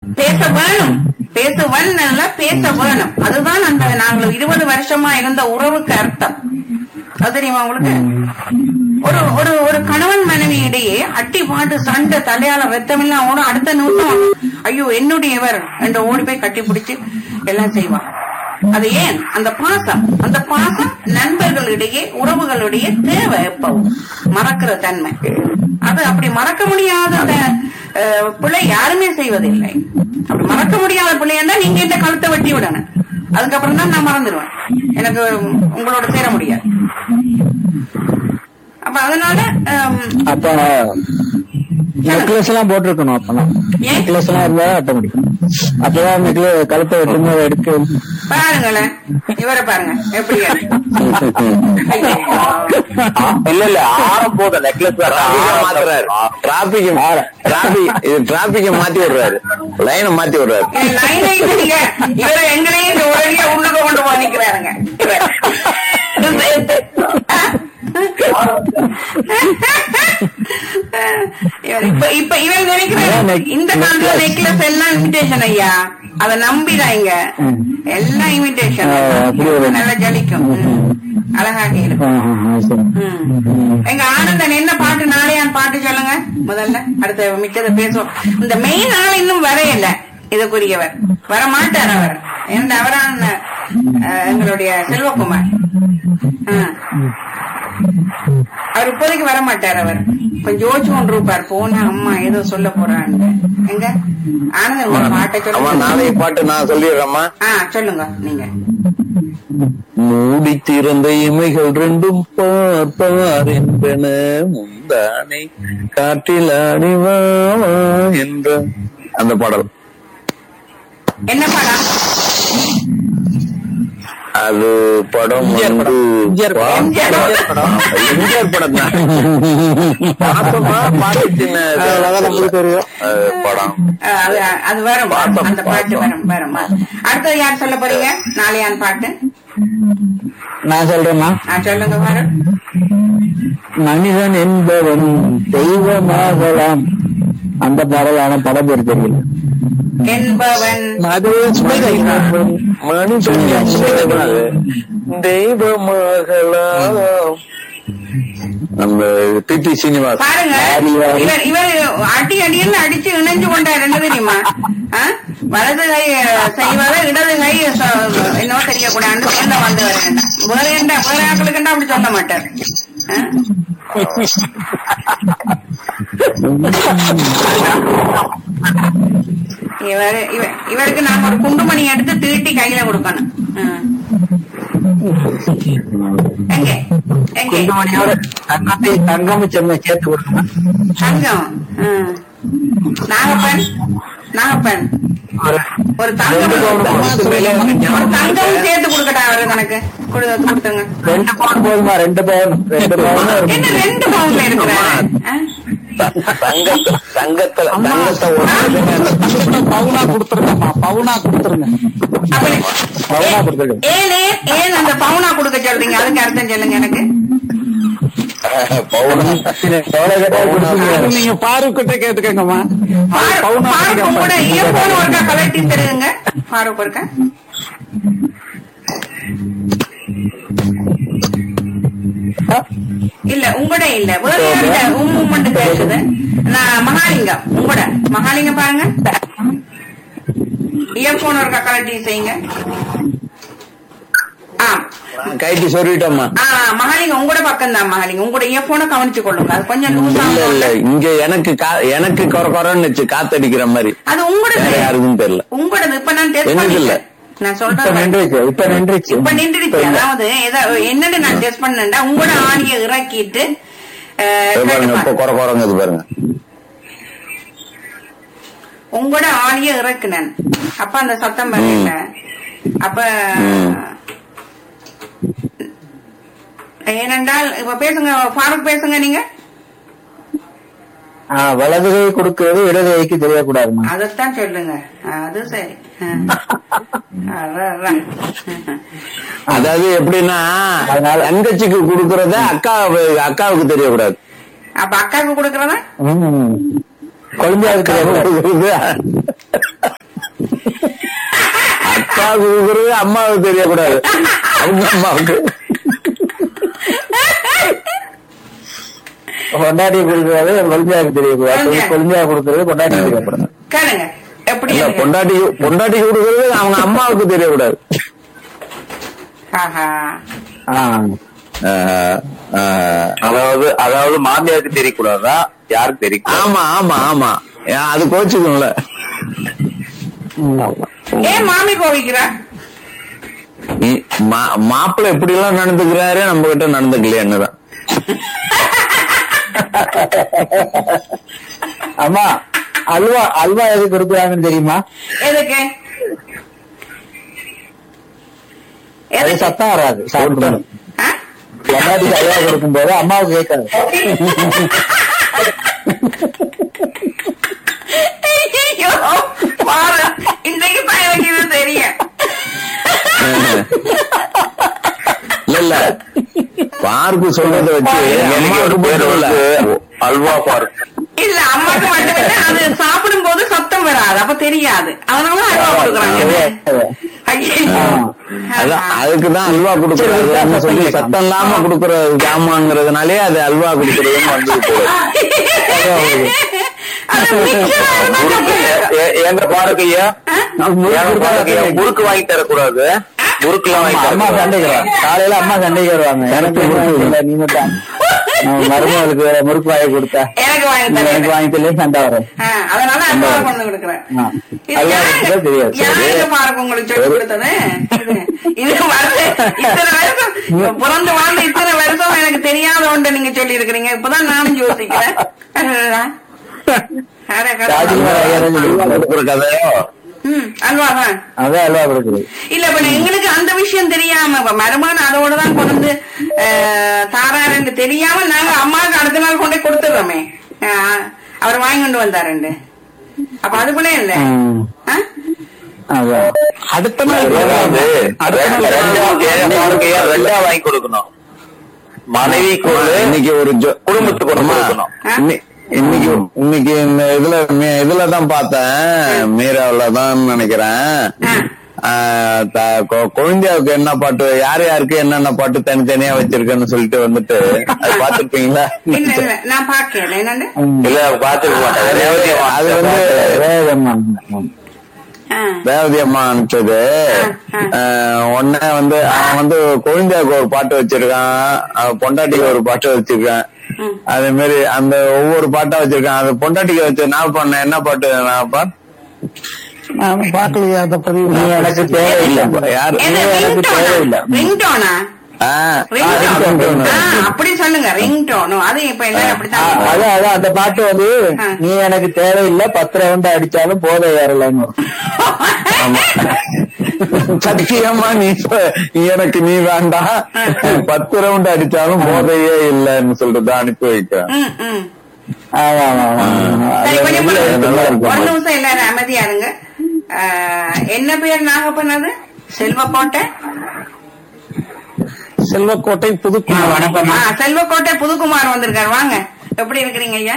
பேச வேணும் பேச வேணும்ல பேச வேணும் அதுதான் அந்த நாங்கள் இருபது வருஷமா இருந்த உறவுக்கு அர்த்தம் அது தெரியுமா உங்களுக்கு ஒரு ஒரு ஒரு கணவன் மனைவி இடையே அட்டி பாட்டு சண்டை தலையால ரத்தமெல்லாம் ஓடும் அடுத்த நிமிஷம் ஐயோ என்னுடையவர் என்று ஓடி போய் கட்டி பிடிச்சு எல்லாம் செய்வான் அது ஏன் அந்த பாசம் அந்த பாசம் நண்பர்களிடையே உறவுகளிடையே தேவை எப்பவும் மறக்கிற தன்மை அது அப்படி மறக்க முடியாத அஹ், பிழை யாருமே செய்வதில்லை அப்படி மறக்க முடியாத பிள்ளைன்னா நீங்க இந்த கழுத்தை வெட்டி விடணும் அதுக்கப்புறம் தான் நான் மறந்துடுவேன் எனக்கு உங்களோட சேர முடியாது அப்ப அதனால ஹம், அப்ப நெக்லஸ் எல்லாம் போட்டிருக்கணும் அப்பதான் ஏன்? நெக்லஸ் எல்லாம் இருந்தா அப்ப முடியும் அப்பதான் நெக்லஸ் கழுத்தை வெட்டும்போது எடுக்க பாருங்களேன் இவரை பாருங்க எப்படி இல்ல இல்ல ஆரம் போதும் நெக்லஸ் மாத்துறாரு டிராபிக் டிராபிக் இது டிராபிக்க மாத்தி விடுறாரு லைனை மாத்தி விடுறாரு லைனை இல்லைங்க இவரை எங்களையும் இந்த உடனே உள்ளுக்கு கொண்டு போய் நிக்கிறாருங்க இவர். இவர் இப்ப இப்ப இவன் நினைக்கிறாரு இந்த காலத்துல நெக்லஸ் எல்லாம் இன்விடேஷன் ஐயா அத நம்பிடாங்க எல்லாம் இன்விடேஷன் ஆ, அப்படி ஒரு- நல்லா ஜலிக்கும் ம். அழகாக இருக்கும் ம். எங்க ஆனந்தன் என்ன பாட்டு நாளையான் பாட்டு சொல்லுங்க முதல்ல அடுத்த மிச்சத்தை பேசுவோம் இந்த மெயின் ஆள் இன்னும் வரையல இதுக்குரியவர் வர மாட்டார் அவர் எந்த அவரான அஹ், எங்களுடைய செல்வகுமார் ஆ. அவர் இப்போதைக்கு வர மாட்டார் அவர் கொஞ்சம் யோசிச்சு கொண்டு இருப்பார் போனா அம்மா ஏதோ சொல்ல போறான்னு எங்க ஆனந்தன் ஒரு பாட்டை அம்மா சொல்லுங்க நாளைய பாட்டு நான் சொல்லிடுறேம்மா ஆ சொல்லுங்க நீங்க மூடி திறந்த இமைகள் ரெண்டும் பார்ப்பார் என்பன முந்தானை காற்றில் அணிவாவா என்ற அந்த பாடல் என்ன படம் அது படம் எம்ஜிஆர் வந்து படம். எம்ஜிஆர் படம். எம்ஜிஆர் படம். எம்ஜிஆர் படம் தான் பார்த்தோமா பாட்டு சின்ன இது. அதெல்லாம் நம்மளுக்கு தெரியும். அது படம் அஹ் அது அது வரும் பார்த்தோம், அந்த பாட்டு பார்த்தோம். வரும் வரும் அடுத்தது யார் சொல்ல போறீங்க நாளையான் பாட்டு நான் சொல்றேன்னா ஆ, சொல்லுங்க வரும் மனிதன் என்பவன் தெய்வமாகலாம் அந்த பாடலான படம் பேர் தெரியல என்பவன் அது மனுஷன் தெய்வமாகலாம் நம்ம பிபி சீனிவாஸ் பாருங்க வாரி. இவர் இவர் அடி அடியில் அடிச்சு இணைஞ்சு கொண்டார் என்ன தெரியுமா ஆ? வலது கை அஹ், செய்வத இடது கை சொ- என்னவோ தெரியக்கூடாது என்ன வந்து வரேன் வேற என்ன வேற ஆக்களுக்குண்டா அப்படி சொல்ல மாட்டார் ஆ? இவர் இவ- இவருக்கு நாங்க ஒரு குண்டுமணி எடுத்து தீட்டி கையில கொடுக்கணும் ஆ. எங்க எங்க குண்டுமணியோட தங்கத்தை தங்கம் சென்னை சேர்த்து கொடுக்கணும் தங்கம் ஆ. நாகப்பன் நாகப்பன் ஒரு தங்கம் ஒரு தங்கம் சேர்த்து கொடுக்கட்டா அவரு கணக்கு கொடு- கொடுத்துங்க ரெண்டு பவுன் போதுமா ரெண்டு பவுன் ரெண்டு பவுன் என்ன ரெண்டு பவுன்ல இருக்கிறாரு ஆ? தங்கத்தை தங்கத்துல தங்கத்தை ஒரு பவுனா கொடுத்துருங்கம்மா பவுனா கொடுத்துருங்க அப்படி பவுனா கொடுத்துருங்க ஏன் ஏன் ஏன் அந்த பவுனா கொடுக்க சொல்றீங்க அதுக்கு அர்த்தம் சொல்லுங்க எனக்கு பவுனா எவ்வளவு கேட்டாலும் கொடுத்துருங்க நீங்க பாரு கிட்ட கேட்டுக்கங்கம்மா பாருக்கு கூட இயர்போன் ஒருக்கா கலட்டி தருங்க பாருக்கு ஒருக்கா இல்ல உங்களோட இல்ல வேற யாருடைய உம்மு மட்டும் பேசுது நான் மகாலிங்கம் உங்களோட மகாலிங்கம் பாருங்க இயர்போன் ஒருக்கா கலட்டி செய்யுங்க ஆ கைட்டி சொல்லிட்டோம்மா ஆ மகாலிங்கம் உங்களோட பக்கம் தான் மகாலிங்கம் உங்களோட இயர்போனை கவனிச்சு கொள்ளுங்க அது கொஞ்சம் இல்ல இல்ல லூஸா இங்க எனக்கு கா- எனக்கு கொர கொரன்னு வச்சு காத்தடிக்கிற மாதிரி அது உங்களோட வேற யாருக்கும் தெரியல உங்களோட இப்ப நான் டெஸ்ட் என்னது இல்ல. பண்ணிட்டேன் நான் இப்ப சொல்றேன் நின்றுச்சு இப்ப நின்றுச்சு இப்ப நின்றுடுச்சு அதாவது ஏதோ- என்னன்னு நான் டெஸ்ட் பண்ணேன்டா உங்களோட ஆடிய இறக்கிட்டு அஹ், இது பாருங்க கேட்டு இப்ப பாருங்க. கொர கொரங்குது பாருங்க உங்களோட ஆடிய இறக்குனேன் அப்ப அந்த சத்தம் வரல அப்ப ம். ஏனென்றால் இப்ப பேசுங்க ஃபாரூக் பேசுங்க நீங்க ஆ, வலது கை கொடுக்கிறது இடது கைக்கு தெரியக்கூடாதுமா அதைத்தான் சொல்லுங்க அது சரி அதான், அதான். அதாவது எப்படின்னா அதனால- தங்கச்சிக்கு குடுக்கறத அக்கா அக்காவுக்கு தெரியக்கூடாது அப்ப அக்காவுக்கு கொடுக்கறதா ம். கொழும்பியாவுக்கு தெரியக்கூடாது கொடுக்கறது அப்பாவுக்கு கொடுக்கறது அம்மாவுக்கு தெரியக்கூடாது அவங்க அம்மாவுக்கு கொண்டாடி கொடுக்கறது கொழுந்தியாவுக்கு தெரியக்கூடாது கொழுந்தியா. கொழுந்தியா கொடுக்கறது கொண்டாடி தெரியப்படணும் கேளுங்க எப்படி இல்ல இருக்கு? பொண்டாட்டி பொண்டாட்டி கொடுக்கறது அவங்க அம்மாவுக்கு தெரியக்கூடாது ஆஹா ஆஹ் ஆஹ், ஆஹ். அதாவது அதாவது மாமியாருக்கு தெரியக்கூடாதா யாருக்கு தெரியும் ஆமா ஆமா ஆமா ஏன் அது கோச்சுக்கும்ல ஏன் மாமி கோவிக்கிறா இ- மா- மாப்பிள்ளை எப்படி எல்லாம் நடந்துக்கிறாரு நம்ம கிட்ட நடந்துக்கலையான்னுதான் அம்மா அல்வா அல்வா எது கொடுக்குறாங்கன்னு தெரியுமா எதுக்கு அது எதுக்கு சத்தம் வராது சாப்பிடணும் ஆ? கொண்டாடி அல்வா கொடுக்கும் போது அம்மாவுக்கு கேட்காது ஐயோ, பாரு இன்னைக்கு தான் எனக்கு இது தெரியும் இல்ல இல்ல பார்க்கு சொல்றதை வச்சு அம்மாவுக்கு பேர் மட்டும் இல்ல வந்து அல்வா பார்க் இல்ல அம்மாக்கு மட்டும் இல்ல அது சாப்பிடும் போது சத்தம் வராது அப்ப தெரியாது அதனால அல்வா கொடுக்குறாங்க ஐயோ. அதான் அதுக்குதான் அல்வா கொடுக்கறது சொல்லி சத்தம் இல்லாம கொடுக்கற ஜாமான்ங்கிறதுனாலே அது அல்வா கொடுக்கறதுன்னு வந்து அது மிச்சம் முறுக்கு இருந்தா எ- எ- எங்க பாருக்கு ஐயா எங்க பாருக்கு ஐயா, முறுக்கு வாங்கி தரக்கூடாது முறுக்கு எல்லாம் வாங்கி அம்மா தரக்கூடாது சண்டைக்கு காலையில அம்மா சண்டைக்கு வருவாங்க எனக்கு முறுக்கு இல்ல நீ மட்டும் நான் மருமகளுக்கு வேற முறுக்கு வாங்கி கொடுத்தா எனக்கு வாங்கி நீ தரேன் எனக்கு வாங்கி தரல சண்டை வரும் ஆ, அதனால அல்வா கொண்டு கொடுக்குறேன் ஆ. இது அல்வா யாருங்க- கொடுத்தா தெரியாது. யாருங்க பாருங்க உங்களுக்கு சொல்லி கொடுத்தது இது- இது வந்து இத்தனை வருஷம் பிறந்து வாழ்ந்து இத்தனை வருஷம் எனக்கு தெரியாத ஒன்று நீங்க சொல்லி இருக்கிறீங்க இப்பதான் நானும் யோசிக்கிறேன் அடடா. அட கடவுளே. ராஜ்குமார் ஐயா தான் சொல்லி கொடுத்தாரு. கொடுக்குற கதையோ ம், அல்வாதான் அதான் அல்வா கொடுக்குறது இல்ல இப்ப எங்களுக்கு அந்த விஷயம் தெரியாம இப்ப மருமகன் அதோட தான் கொண்டு வந்து அஹ், தாராருன்னு தெரியாம நாங்க அம்மாவுக்கு அடுத்த நாள் கொண்டு போய் கொடுத்துடுறோமே அஹ், அவர் வாங்கி கொண்டு வந்தாருண்டு அப்ப அது கூட இல்ல ம். ஆ? அதான் அடுத்த அதாவது ரெண்டு- ரெண்டு- எங்க பாருக்கு ஐயா, ரெண்டா வாங்கி கொடுக்கணும் மனைவிக்கு ஒரு இன்னைக்கு ஒரு ஜோ- குடும்பத்துக்கு ஒரு அம்மா, கொடுக்கணும் இன்னி- இன்னைக்கு இன்னைக்கு இந்த இதுல மீ- இதுல தான் பார்த்தேன் மீராவுல தான் நினைக்கிறேன் ஆ, த- கொ- குழந்தையாவுக்கு என்ன பாட்டு யார் யாருக்கு என்னென்ன பாட்டு தனித்தனியா வச்சிருக்கேன்னு சொல்லிட்டு வந்துட்டு அது பாத்துருப்பீங்களா இல்ல இல்ல நான் பாக்கல என்னண்டு இல்ல பாத்துக்க மாட்டாங்க ரேவதி அம்மா அது வந்து வேதம்மான். ஆ. ரேவதி அம்மா அனுப்பிச்சது உடனே வந்து அவன் வந்து குழந்தையாவுக்கு ஒரு பாட்டு வச்சிருக்கான் அவன் பொண்டாட்டிக்கு ஒரு பாட்டு வச்சிருக்கான் ம். அதே மாதிரி அந்த ஒவ்வொரு பாட்டா வச்சிருக்கான் அது பொண்டாட்டிக்கு வச்சு நான் பண்ணேன் என்ன பாட்டு நான்ப்பா நான் பார்க்கலையே அந்த பதிவு நீ எனக்கு தேவையில்லை யார் என்ன எனக்கு தேவையில்லை. ரிங்டோனா ரிங்டோனா ஆ, ரிங்டோன் ringtone. ஆ, அப்படி சொல்லுங்க ரிங்டோனோ அது இப்ப என்ன ஆ, அப்படித்தான் அதான் அதான் அந்த பாட்டு வந்து ஆ. நீ எனக்கு தேவையில்லை பத்து ரவுண்ட் அடிச்சாலும் போதை ஏறலன்னு வரும். ஆமா. சத்தியமா நீ சொ- நீ எனக்கு நீ வேண்டாம் பத்து ரவுண்ட் அடிச்சாலும் போதையே இல்லைன்னு சொல்லிட்டு அனுப்பி வைக்கிறேன் ம் ம் ஆமா, ஆமா, ஆமா. அது சரி, கொஞ்சம் வந்து பொறுங்க. நல்லா ஒரு இருக்கும். நிமிஷம் எல்லாரும் அமைதியா இருங்க ஆ, என்ன பேர் நாகப்பண்ணது செல்வக்கோட்டை செல்வக்கோட்டை புதுக்குமார் வணக்கம் ஆ, செல்வக்கோட்டை புதுக்குமார் வந்திருக்காரு வாங்க எப்படி இருக்கிறீங்க ஐயா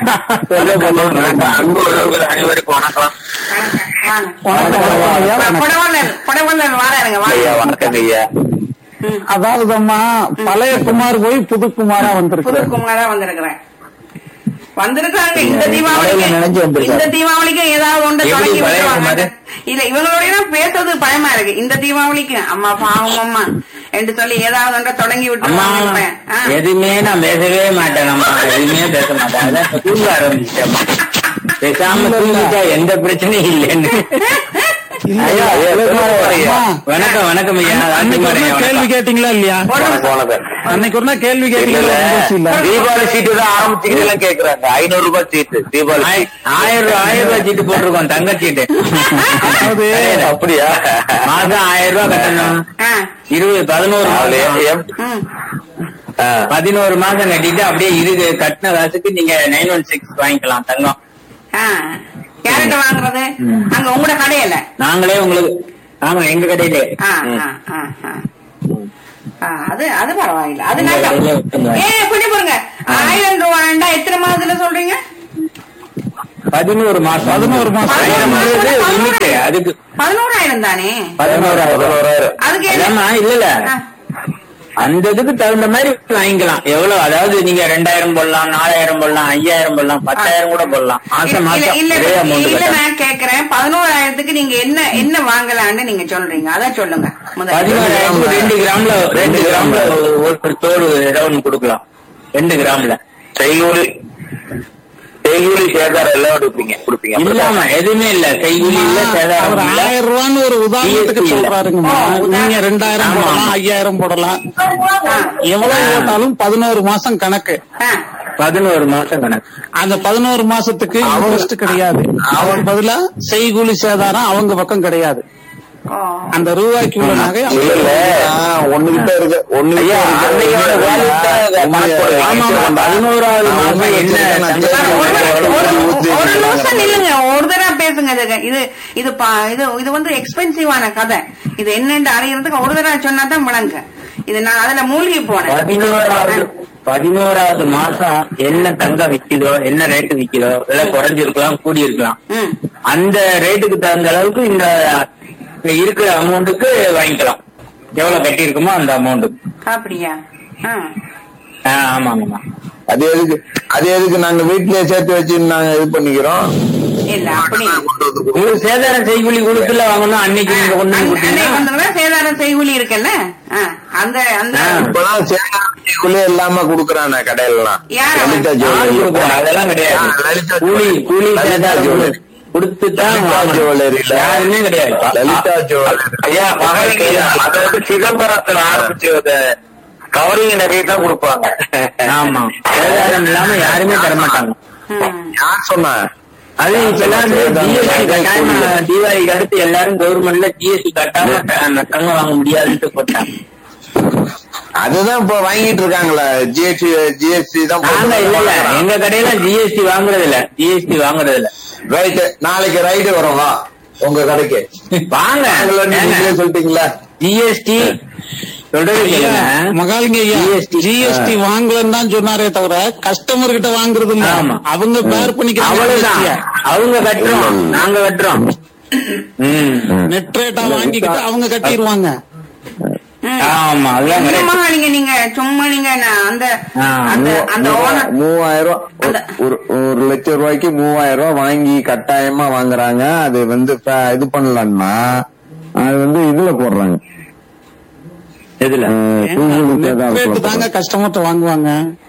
அன்பு உறவுகள் அனைவருக்கும் வணக்கம் வணக்கம், வாங்க வணக்கம், வணக்கம் ஐயா, வணக்கம். புடவல்லர் புடவல்லர் வாராருங்க ஐயா வாங்க வணக்கம் ஐயா ம், அதாவது அம்மா பழைய குமார் போய் புதுக்குமாரா வந்திருக்கு புதுக்குமாரா வந்திருக்கிறேன் வந்திருக்காங்க இந்த மழையில தீபாவளிக்கு நனைஞ்சு வந்திருக்காரு. இந்த தீபாவளிக்கு ஏதாவது ஒன்று எப்படி தொடங்கி பழைய விட்டுருவாங்க குமாரு? இல்ல இவங்களோட எல்லாம் பேசுறது பயமா இருக்கு இந்த தீபாவளிக்கு அம்மா பாவம் அம்மா என்று சொல்லி ஏதாவது ஒன்றை தொடங்கி அம்மா விட்டுருவாங்க ஆ. எதுவுமே நான் பேசவே மாட்டேன் அம்மா எதுவுமே பேச மாட்டேன் அதான் இப்ப தூங்க ஆரம்பிச்சிட்டேம்மா பேசாம தூங்கிட்டா எந்த பிரச்சனையும் இல்லைன்னு ஐயா, செல்வக்குமார் ஐயா. வணக்கம் வணக்கம் ஐயா அன்னைக்கு ஒரு நாள் கேள்வி கேட்டீங்களா இல்லையா ஒரு வணக்கம் வணக்கம் அன்னைக்கு ஒரு நாள் கேள்வி இல்ல, கேட்டீங்களா நிகழ்ச்சி இல்ல தீபாவளி சீட்டு தான் ஆரம்பிச்சுக்கிட்டு எல்லாம் கேக்குறாங்க ஐநூறு ரூபாய் சீட்டு தீபாவளி ஆய- சீட்டு. ஆயிரம் ரூபாய் ஆயிரம் ரூபாய் சீட்டு போட்டிருக்கோம் தங்க சீட்டு அதாவது அப்படியா மாசம் ஆயிரம் ரூபாய் கட்டணும் ஆ. இருபது பதினோரு அவளே, மாசம் எம்- ம். ஆ. பதினோரு மாசம் கட்டிட்டு அப்படியே இருக்கு கட்டின காசுக்கு நீங்க நைன் ஒன் சிக்ஸ் வாங்கிக்கலாம் தங்கம் ஆ. யார்கிட்ட வாங்குறது அங்க உங்களோட கடையில நாங்களே உங்களுக்கு ஆமா எங்க கடையிலே ஆ, ஆ, ஆ, ஆ. ஆ, அது அது பரவாயில்ல அது உங்க நல்ல கடையில விட்டுருங்க. ஏ கொஞ்சம் பாருங்க ஆயிரம் ரூபாண்டா எத்தனை மாதத்துல சொல்றீங்க பதினோரு மாசம் பதினோரு மாசம். லிமிட் அதுக்கு பதினோராயிரம் தானே பதினோராயிரம் பதினோராயிரம். அதுக்கு என்ன? அதாம்மா, இல்ல இல்ல ஆ. அந்த இதுக்கு தகுந்த மாதிரி வாங்கிக்கலாம் எவ்வளவு அதாவது நீங்க ரெண்டாயிரம் போடலாம் நாலாயிரம் போடலாம் ஐயாயிரம் போடலாம் பத்தாயிரம் கூட போடலாம் மாசம் இல்ல மாசம் இல்ல ஒரே அமௌண்ட் இல்ல கட்டணும் நான் கேக்குறேன் பதினோராயிரத்துக்கு நீங்க என்ன என்ன வாங்கலாம்னு நீங்க சொல்றீங்க அதான் சொல்லுங்க முதல்ல பதினோராயிரத்துக்கு ரெண்டு கிராம்ல ரெண்டு கிராம்ல ஒரு தோடு ஏதோ ஒண்ணு கொடுக்கலாம் ரெண்டு கிராம்ல செய்கூலி செய்கூலி சேதாரம் எல்லாம் கொடுப்பீங்க கொடுப்பீங்க இல்லாம எதுவுமே இல்ல கைகூலி இல்ல அவர் சேதாரம் இல்ல ஆயிரம் ரூபான்னு ஒரு உதாரணத்துக்கு GST இல்ல. சொல்றாருங்கம்மா ஆ, உதாரணம். நீங்க ரெண்டாயிரம் ஆமா, போடலாம் ஆமா. ஐயாயிரம் போடலாம் ஆ. எவ்வளவு போட்டாலும் பதினோரு மாசம் கணக்கு ஆ. பதினோரு மாசம் கணக்கு அந்த பதினோரு மாசத்துக்கு இன்ட்ரெஸ்ட் கிடையாது அவன் பதிலா செய்கூலி சேதாரம் அவங்க பக்கம் கிடையாது ஓ. அந்த ரூபாய்க்கு உள்ள நகை இல்ல இல்ல ஒண்ணுகிட்ட இருக்கு ஒண்ணுகிட்ட ஐயா, அன்னையோட value தான் இதை கணக்கு போடுறீங்க. ஆமா, ஆமா, பதினோராவது மாசம் என்ன சார், ஒரு நிமிஷம், ஒரு- ஊத்தி ஒரு நிமிஷம் வச்சிருக்காங்க. நில்லுங்க ஒரு தடவை பேசுங்க இதுக்கு. இது இது பா- இது இது வந்து எக்ஸ்பென்சிவான கதை இது என்னன்னு அறியறதுக்கு ஒரு தடவை சொன்னா தான் விளங்க இது நான் அதுல மூழ்கி போனேன் பதினோராவது பதினோராவது மாசம் என்ன தங்கம் விக்குதோ என்ன ரேட்டு விக்குதோ விலை குறைஞ்சிருக்கலாம் கூடி இருக்கலாம் ம். அந்த ரேட்டுக்கு தகுந்த அளவுக்கு இந்த இருக்கிற அமௌண்ட்டுக்கு வாங்கிக்கலாம் எவ்வளவு கட்டி இருக்குமோ அந்த அமௌண்ட்டுக்கு அப்படியா ஆ. ஆமாங்கம்மா அது எதுக்கு அது எதுக்கு நாங்க வீட்லயே சேர்த்து வச்சு நாங்க இது பண்ணிக்கிறோம் இல்ல அப்படி உங்களுக்கு சேதாரம் செய்கூலி கொடுத்துல வாங்கணும் அன்னைக்கு நீங்க கொண்டு வந்து அன்னை கொடுத்தீங்கன்னா வந்தவங்க சேதாரம் செய்கூலி இருக்குல்ல ஆ, அந்த அந்த ஆ. இப்பதான் சேதாரத்துக்குள்ளே இல்லாம குடுக்கறானே கடையிலாம் யார் அவன்? லலிதா ஆள் ஜுவல்லரி கொடுக்குறோம், அதெல்லாம் ஆ, கிடையாது லலிதா கூலி கூலி லலிதா சேதாரம் ஜுவல்லரி. கொடுத்துதான் லலிதா வாங்கணும். ஜுவல்லரியில யாருமே கிடையாது லலிதா ஜுவல்லரி ஐயா மகளிர் அதாவது சிதம்பரத்துல ஆரம்பிச்சு கவரிங் நிறைய தான் கொடுப்பாங்க ஆமா சேதாரம் இல்லாம யாருமே தர மாட்டாங்க ம். யார் சொன்னா அது இப்ப எல்லாம் ஜிஎஸ்டி கட்டாம தீபாவளிக்கு அடுத்து எல்லாரும் கவர்மெண்ட்ல ஜிஎஸ்டி கட்டாம த- தங்கம் வாங்க முடியாதுன்னு போட்டாங்க அதுதான் இப்ப வாங்கிட்டு இருக்காங்களே ஜிஎஸ்டி ஜிஎஸ்டி தான் நாங்க இல்ல இல்ல எங்க கடையில ஜிஎஸ்டி வாங்குறது இல்ல ஜிஎஸ்டி வாங்குறது இல்ல ரைட் நாளைக்கு ரைடு வரும் வா உங்க கடைக்கு வாங்க நீங்களே சொல்லிட்டீங்களா ஜிஎஸ்டி சொல்றது ஐயா, கேளுங்க. மகாலிங்க ஐயா GST. ஜிஎஸ்டி வாங்கலன்னு தான் சொன்னாரே தவிர கஸ்டமர் கிட்ட வாங்குறது இல்ல ஆமா. அவங்க பேர் பண்ணிக்கிறாங்க அவ்வளவுதான் அவங்க கட்டுறோம் நாங்க கட்டுறோம் ம். நெட் ரேட்டா வாங்கிக்கிட்டு அவங்க கட்டிடுவாங்க ம். ஆமா அதுதான் correct. சும்மா நீங்க நீங்க சும்மா நீங்க நான் அந்த ஆ, அந்த அந்த ஓனர் மூவாயிரம் அந்த- ஒரு ஒரு லட்சம் ரூபாய்க்கு மூவாயிரம் ரூபாய் வாங்கி கட்டாயமா வாங்குறாங்க அது வந்து ப- இது பண்ணலன்னா அது வந்து இதுல போடுறாங்க எதுல அஹ், கூகுள் பே தான் ரேட்டு தாங்க போடுறாங்க. கஸ்டமர்ட்ட வாங்குவாங்க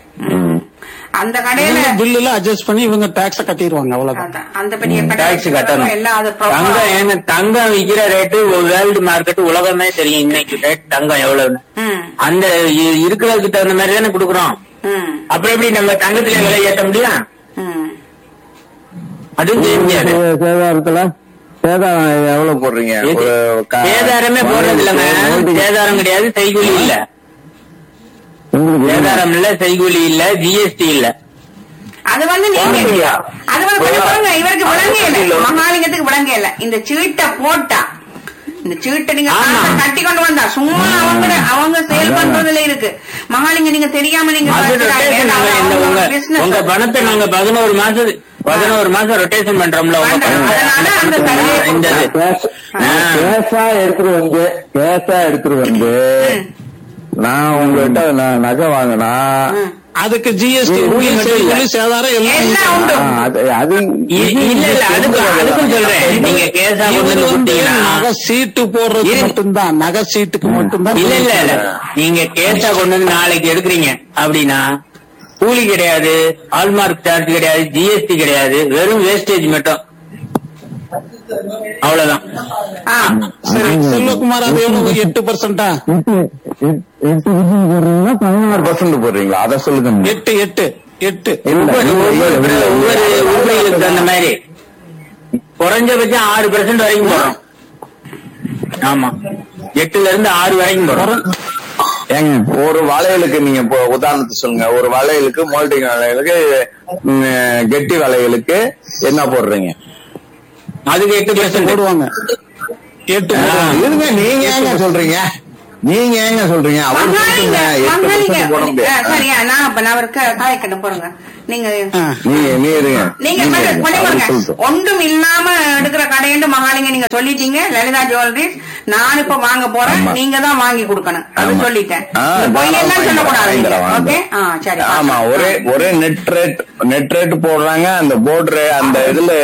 அந்த கடையில பில்லுல அட்ஜஸ்ட் பண்ணி இவங்க டாக்ஸ கட்டிடுவாங்க அவ்வளவுதான் அதான், அந்த பெரிய டாக்ஸ் கடை கட்டணும் எல்லாம் அது தங்கம் ஏங்க தங்கம் விக்கிற ரேட்டு வேர்ல்டு மார்க்கெட் உலகமே தெரியும் இன்னைக்கு ரேட் தங்கம் எவ்வளவுன்னு ம், அந்த இ- இருக்கிறதுக்கு தகுந்த மாதிரி தானே கொடுக்குறோம் ம், அப்புறம் எப்படி நம்ம தங்கத்துல விலை ஏத்த முடியும் ம். அதுவும் செய்ய முடியாது சேதாரத்துல சேதாரம் எவ்வளவு போடுறீங்க எது? ஒரு க- சேதாரமே போடுறது இல்லைங்க உங்களுக்கு- சேதாரம் கிடையாது செய்கூலி இல்ல உங்களுக்கு சேதாரம் இல்ல செய்கூலி இல்ல ஜிஎஸ்டி இல்ல அது வந்து நீங்க வாங்கியா? அது வந்து கொஞ்சம் பாருங்க இவருக்கு விளங்க இல்ல மகாலிங்கத்துக்கு விளங்க இல்ல இந்த சீட்டை போட்டா இந்த சீட்டை நீங்க ஆமா. காசை கட்டி கொண்டு வந்தா சும்மா அவங்க அவங்க சேல் பண்றதுல இருக்கு மகாலிங்க நீங்க தெரியாம நீங்க அது rotation நாங்க இந்த உங்க business. உங்க பணத்தை நாங்க பதினோரு மாசம் பதினோரு மாசம் ரொட்டேஷன் பண்றோம்ல உங்க பண்றோம். பணத்தை. அதனால அந்த சலுகை இந்த இது. கேஷ் ஆ. கேஷா எடுத்துட்டு வந்து கேஷா எடுத்துட்டு வந்து நான் உங்ககிட்ட நான் நகை வாங்கினா அதுக்கு ஜிஎஸ்டி கூலி மட்டும் இல்ல. சேதாரம் எல்லாம் எல்லாம் உண்டு அது அது இ- இல்ல இல்ல அதுக்கு அதுக்கும் சொல்றேன் நீங்க கேஸா கொண்டு இவரு வந்து வந்து கொடுத்தீங்கன்னா நகை சீட்டு போடுறது இரு. மட்டும்தான் நகை சீட்டுக்கு மட்டும்தான் இல்ல இல்ல இல்ல நீங்க கேஸா கொண்டு வந்து நாளைக்கு எடுக்கிறீங்க அப்படின்னா கூலி கிடையாது ஹால்மார்க் சார்ஜ் கிடையாது ஜிஎஸ்டி கிடையாது வெறும் வேஸ்டேஜ் மட்டும் அவ்வளவுதான் ஆ. சரி செல்வகுமார் அது எவ்வளவு எட்டு பர்சன்டா பதினாறு பர்சன்ட் போடுறீங்களா அதை சொல்லுங்க எட்டு எட்டு எட்டு ஒவ்வொரு ஒவ்வொரு ஒவ்வொரு உருளைகளுக்கு தகுந்த மாதிரி குறைஞ்சபட்சம் ஆறு பெர்சென்ட் வரைக்கும் போறோம் ஆமா எட்டுல இருந்து ஆறு வரைக்கும் போறோம் ஏங்க ஒரு வளையலுக்கு நீங்க இப்போ உதாரணத்துக்கு சொல்லுங்க ஒரு வளையலுக்கு மோல்டிங் வளையலுக்கு ம், கெட்டி வளையலுக்கு என்ன போடுறீங்க அதுக்கு எட்டு பெர்சென்ட் போடுவாங்க எட்டு ஆ. போடுவாங்க. இருங்க நீங்க ஏங்க சொல்றீங்க நீங்க ஏங்க சொல்றீங்க அவர் மகாலிங்க சொல்லுங்க எட்டு மகாலிங்க percent போட ஆ, முடியாது சரியா நான் அப்ப நான் அவருக்கு காயக்கட்ட போறேங்க நீங்க நீங்க நீ இருங்க நீங்க நீங்க பாரு, இருங்க. கொஞ்சம் அவர் பாருங்க. சொல்லட்டும். ஒன்றும் இல்லாம எடுக்கிற கடையண்டு மகாலிங்க நீங்க சொல்லிட்டீங்க லலிதா ஜுவல்லரிஸ் நான் இப்ப வாங்க போறேன் ஆமா. நீங்க தான் வாங்கி கொடுக்கணும் அது ஆமா. சொல்லிட்டேன் ஆ, இந்த பொய்யெல்லாம் தாராளமா சொல்லக்கூடாது வாங்கிக்கலாம், ஓகே வாங்கிக்கலாம். ஆ சரி ஆமா ஒரே ஒரே நெட் ரேட் நெட் ரேட் போடுறாங்க அந்த போர்டு அந்த இதுல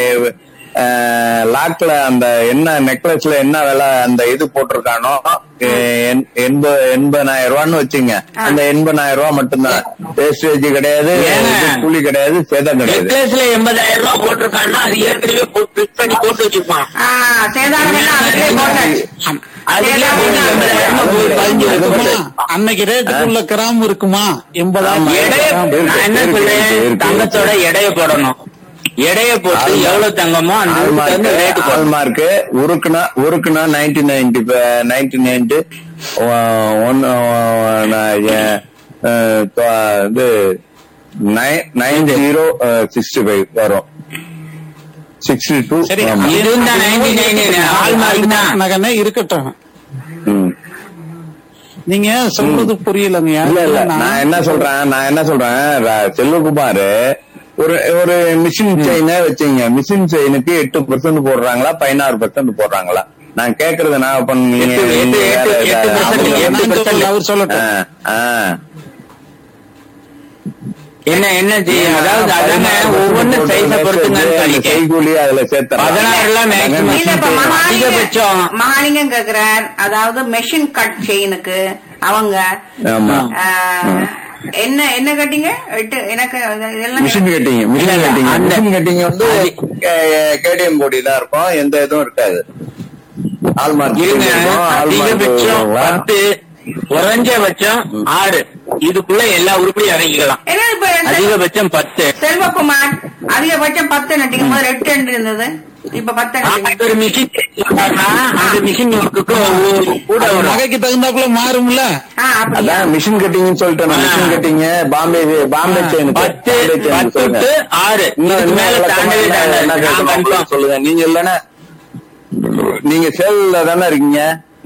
லாக்ல அந்த என்ன நெக்லஸ்ல என்ன விலை அந்த இது போட்டிருக்கானோ எண்- எண்பது எண்பதாயிரம் ரூபான்னு வச்சுங்க அந்த எண்பதாயிரம் ரூபாய் மட்டும்தான் வேஸ்டேஜ் கிடையாது ஏங்க? இது கூலி கிடையாது சேதம் கிடையாது நெக்லஸ்ல எண்பதாயிரம் ரூபாய் போட்டிருக்காங்கன்னா அது ஏற்கனவே பிக்ஸ் பண்ணி போட்டு வச்சிருப்பான் ஆ சேதாரம் எல்லாம் அதுலயே போட்டாச்சு அதுலயே போட்டு எண்பதாயிரம் ரூபாய் போய் பதிஞ்சு வைக்கப்பட்டு அன்னைக்கு ரேட்டுக்குள்ள கிராம் இருக்குமா எண்பதாயிரம் எடைய இருக்கு, நான் என்ன இருக்கு, சொல்றேன் இருக்கு, இருக்கு. தங்கத்தோட எடைய போடணும் எடைய போட்டு ஆல்மார்க். எவ்வளவு தங்கமோ அந்த இதுக்கு வந்து ரேட்டு போடணும் ஆல்மார்க் உருக்குனா உருக்குனா ninety ninety ninety ninety one இது நைன் ஜீரோ சிக்ஸ்டி ஃபைவ் வரும் சிக்ஸ்டி டூ சரி இதுவும் தான் 99 ஆல்மார்க் தான். நகனே இருக்கட்டும் நீங்க சொல்றது புரியலங்கய்யா இல்ல இல்ல நான் என்ன சொல்றேன் நான் என்ன சொல்றேன் ர- செல்வகுமார் ஒரு ஒரு மிஷின் செயினே வச்சுங்க மிஷின் செயினுக்கு எட்டு பர்சன்ட் போடுறாங்களா பதினாறு பர்சன்ட் போடுறாங்களா நான் கேக்குறது நான் இப்ப நீங்க- எட்டு, எட்டு, நீங்க எட்டு, வேற- எட்டு வேற- percent, அவங்க- எட்டு நான் சொல்லல, அவர் சொல்லட்டும் ஆ, ஆ. என்ன என்ன செய்யும் அதாவது அதாங்க ஒவ்வொன்றும் சைஸ பொறுத்துங்க அந்த செய்கூலி அதுல சேர்த்தா பதினாறு எல்லாம் maximum. இல்ல இப்ப மகாலிங்க அதிகபட்சம். மகாலிங்கம் கேக்குறார் அதாவது மெஷின் கட் செயினுக்கு அவங்க ஆமா ஆ, என்ன என்ன கட்டிங்க எட்டு எனக்கு இதெல்லாம் மிஷின் கட்டிங் இல்ல, மிஷின் இல்ல, கட்டிங் அந்த- மிஷின் கட்டிங் வந்து கேடிஎம் போடி தான் இருக்கும் எந்த இதுவும் இருக்காது ஆல்மார்க் இருங்க அதிகபட்சம் ஆல்மார்க் பத்து குறைஞ்சபட்சம் ஆறு இதுக்குள்ள எல்லா உருப்படியும் இறங்கிக்கலாம் என்ன இப்ப இந்த அதிகபட்சம் பத்து செல்வகுமார் அதிகபட்சம் பத்து நட்டிங்க முதல்ல எட்டு என்று இருந்தது இப்ப பத்து நட்டிங்க அது ஒரு மிஷின் அந்த மிஷின் ஒர்க்குக்கு கூட அது வரும் நகைக்கு தகுந்தாப்புல மாறும்ல ஆ அப்படியா அதான் மிஷின் கட்டிங்னு சொல்லிட்டேன் ஆ. Machine cutting Bombay Bombay chain பத்து பத்து to ஆறு இன்னும் இதுக்கு மேல இன்னும் தாண்டவே விளக்கமா தாண்டாது. என்ன நான் கேட்கணும் confirm. உங்களுக்கு சொல்லுங்க நீங்க இல்லன்னா நீங்க சேல்ல தானே இருக்கீங்க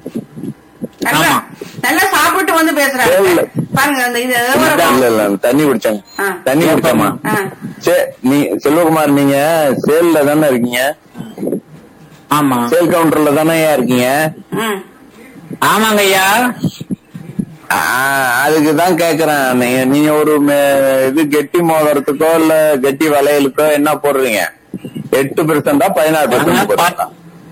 நல்லா ஆமா. நல்லா சாப்பிட்டு வந்து பேசுறாங்க இல்ல. பாருங்க அந்த இது இல்ல இல்ல தண்ணி குடிச்சாங்க ஆ. தண்ணி குடிச்சாமா ஆ. சே நீ செல்வகுமார் நீங்க சேல்ல தானே இருக்கீங்க ஆமா சேல் கவுண்டர்ல தானே இருக்கீங்க ம். ஆமாங்க ஐயா ஆ, அதுக்கு தான் கேக்குறேன் நீங்க நீங்க ஒரு மே- இது கெட்டி மோதிரத்துக்கோ இல்ல கெட்டி வளையலுக்கோ என்ன போடுறீங்க எட்டு பெர்சென்டா பதினாறு பெர்சென்ட் போடுறீங்களா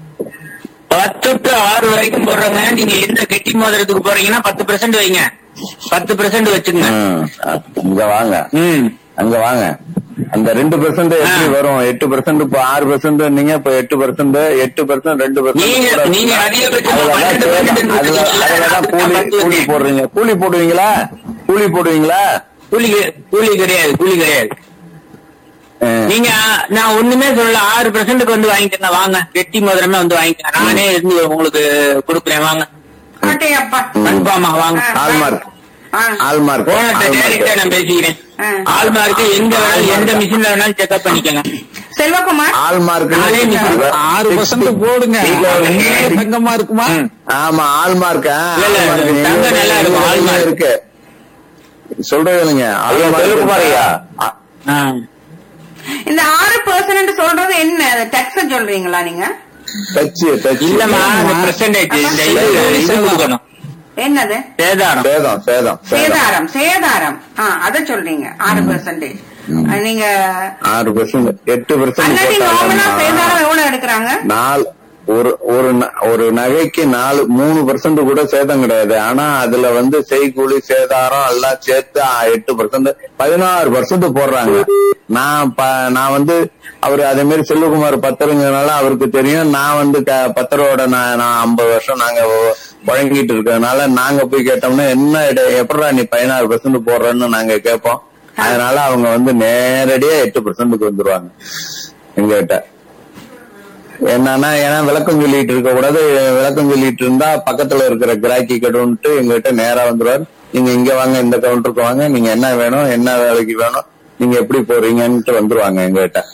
பத்து to ஆறு வரைக்கும் போடுறங்க நீங்க எந்த கெட்டி மோதிரத்துக்கு போறீங்கன்னா பத்து பெர்சென்ட் வைங்க பத்து பெர்சென்ட் வச்சுங்க ம், இங்க வாங்க ம் அங்க வாங்க அந்த ரெண்டு பெர்சென்ட் எப்படி ஆ. வரும் எட்டு பெர்சென்ட் இப்ப ஆறு பெர்சென்ட் நீங்க இப்ப எட்டு பெர்சென்ட் எட்டு பெர்சென்ட் ரெண்டு நீங்க பெர்சென்ட் நீங்க அதிகபட்சமா அதுலதான் பன்னெண்டு சேதம். அதுல percent அதுலதான் கூலி பத்து கூலி வைங்க. போடுறீங்க கூலி போடுவீங்களா கூலி போடுவீங்களா கூலி கி- கூலி கிடையாது கூலி கிடையாது ஆ. நீங்க நான் ஒண்ணுமே சொல்லல ஆறு பெர்சென்ட்க்கு வந்து வாங்கிக்கங்க வாங்க வெட்டி மோதிரமே வந்து வாங்கிக்கங்க நானே இருந்து உங்களுக்கு கொடுக்குறேன் வாங்க ஆட்டையப்பா கன்ஃபார்மா வாங்க ஆ. ஆல்மார்க் ஆ. ஆல்மார்க் போனட்ட டேரக்டா நான் பேசிக்கிறேன் ஆ. ஆல்மார்க் எங்க வேணாலும் எந்த மிஷின்ல வேணாலும் செக்அப் பண்ணிக்கங்க செல்வகுமார் ஆல்மார்க் நானே மிஷின் ஆறு பர்சன்ட் போடுங்க உண்மையிலே தங்கமா இருக்குமா ஆமா ஆல்மார்க் இல்ல, இல்ல, தங்கம் நல்லா இருக்கும், ஆல்மார்க். இருக்கு சொல்றது இல்லைங்க செல்வகுமாரையா? ஆ. இந்த ஆறு பர்சன்ட் சொல்றது என்ன டெக்ஸ் சொல்றீங்களா நீங்க டச்சு டச்சு இல்லம்மா இந்த பெர்சன்டேஜ் இந்த இது இது கொடுக்கணும் என்னது சேதாரம் சேதம் சேதம் சேதம் சேதாரம் சேதாரம் ஆ அத சொல்றீங்க ஆறு பெர்சன்டேஜ் நீங்க ஆறு பெர்சென்ட் எட்டு அல்லாட்டி நார்மலா சேதாரம் பெர்சென்ட் எவ்வளவு எடுக்கிறாங்க நாலு ஒரு ஒரு ந- ஒரு நகைக்கு நாலு மூணு பர்சன்ட் கூட சேதம் கிடையாது ஆனா அதுல வந்து செய்கூலி சேதாரம் எல்லாம் சேர்த்து ஆ, எட்டு பர்சன்ட் பதினாறு பர்சன்ட் போடுறாங்க நான் ப- நான் வந்து அவர் அதே மாதிரி செல்வகுமார் பத்தருங்கிறதுனால அவருக்கு தெரியும் நான் வந்து க- பத்தரோட நான் நான் ஐம்பது வருஷம் நாங்க வ- வழங்கிட்டு இருக்கிறதுனால நாங்க போய் கேட்டோம்னா என்ன இட- எப்படிடா நீ பதினாறு பர்சன்ட் போடுறன்னு நாங்க கேட்போம் அதனால அவங்க வந்து நேரடியா எட்டு பர்சன்ட்டுக்கு வந்துருவாங்க எங்ககிட்ட என்னன்னா ஏன்னா விளக்கம் சொல்லிட்டு இருக்க கூடாது விளக்கம் சொல்லிட்டு இருந்தா பக்கத்துல இருக்கிற கிராக்கி கடுன்ட்டு எங்ககிட்ட நேரா வந்துருவாரு நீங்க இங்க வாங்க இந்த கவுண்டருக்கு வாங்க நீங்க என்ன வேணும் என்ன வேலைக்கு வேணும் நீங்க எப்படி போறீங்கன்ட்டு வந்துருவாங்க எங்ககிட்ட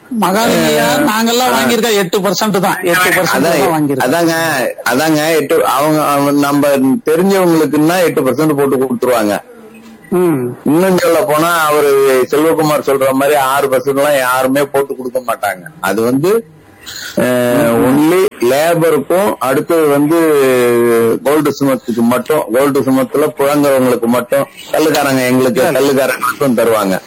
மகாலிங்கயா நாங்கெல்லாம் வாங்கியிருக்கோம் எட்டு பர்சன்ட் தான் எட்டு பர்சன்ட் அதான் தான் வாங்கியிருக்கோம் அதாங்க அதாங்க எட்டு அவங்க அவங்க- நம்ம தெரிஞ்சவங்களுக்குன்னா எட்டு பர்சன்ட் போட்டு கொடுத்துருவாங்க ம். இன்னும் சொல்ல போனா அவரு செல்வகுமார் சொல்ற மாதிரி ஆறு பர்சன்ட் எல்லாம் யாருமே போட்டு கொடுக்க மாட்டாங்க அது வந்து ஒன்லி லேபருக்கும் அடுத்தது வந்து கோல்டு சுமத்துக்கு மட்டும் கோல்டு சுமத்துல புழங்குறவங்களுக்கு மட்டும் கல்லுக்காரங்க எங்களுக்கு கல்லுக்காரங்களுக்கும் தருவாங்க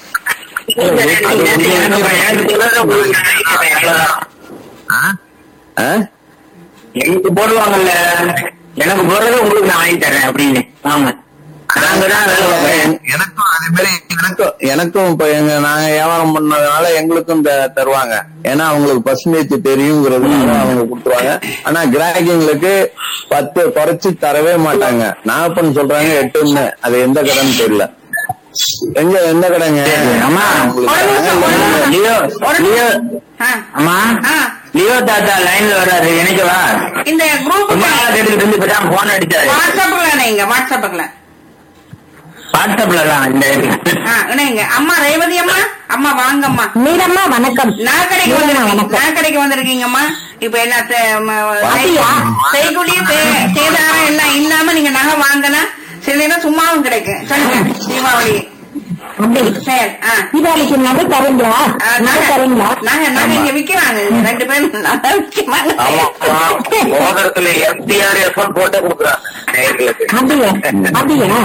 எனக்கு சொல்றது உங்களுக்கு அவ்வளவுதான். ஆ? எனக்கு போடுவாங்கல்ல எனக்கு போடுறது உங்களுக்கு நான் வாங்கி தரேன் அப்படின்னு ஆமா நாங்க தான் வேலை பார்க்கறேன் எனக்கும் அதே மாதிரி எனக்கும் எனக்கும் இப்ப எங்க நாங்க வியாபாரம் பண்ணதுனால எங்களுக்கும் த- தருவாங்க ஏன்னா அவங்களுக்கு பர்சன்டேஜ் தெரியுங்கிறதுனால அவங்க கொடுத்துருவாங்க ஆனா கிராக்கிங்களுக்கு பத்து குறைச்சு தரவே மாட்டாங்க நாகப்பன் சொல்றாங்க எட்டுன்னு அது எந்த கடைன்னு தெரியல எங்க எந்த கடைங்க அம்மா உங்களுக்கு ஒரு நிமிஷம், ஒரு நிமிஷம். லியோ ஒரு லியோ ஆ. அம்மா ஆ. லியோ தாத்தா லைன்ல வர்றாரு நினைக்கவா இந்த குரூப் ரொம்ப நாள் கேட்டுக்கிட்டு இருந்து இப்பதான் போன் அடிச்சாரு வாட்ஸ்அப்ல இணைங்க வாட்ஸ்அப்புக்குள்ள வாட்ஸ்அப்ல தான் இந்த ஆ, இணைங்க அம்மா ரேவதி அம்மா அம்மா வாங்கம்மா மீரம்மா வணக்கம் நான் கடைக்கு மீரம்மா வந்திருக்கீங்க வணக்கம் நான் கடைக்கு வந்திருக்கீங்கம்மா இப்ப என்ன தே- ம- அப்படியா? செய்கூலி தே- சேதாரம் எல்லாம் இல்லாம நீங்க நகை வாங்கினா சில நேரம் சும்மாவும் கிடைக்கும் சொல்லுங்க தீபாவளி அப்படி சரி ஆ தீபாவளிக்கு நகை தரீங்களா ஆ, நகை நகை தரீங்களா நகை நகை இங்க விக்கிறாங்க ரெண்டு பேரும் நகை விக்கிறாங்க ஆமா மோதிரத்துல எஃப்டிஆர் எஃப்என் போட்டு கொடுக்குறாங்க நேயர்களுக்கு. அப்படியா அப்படியா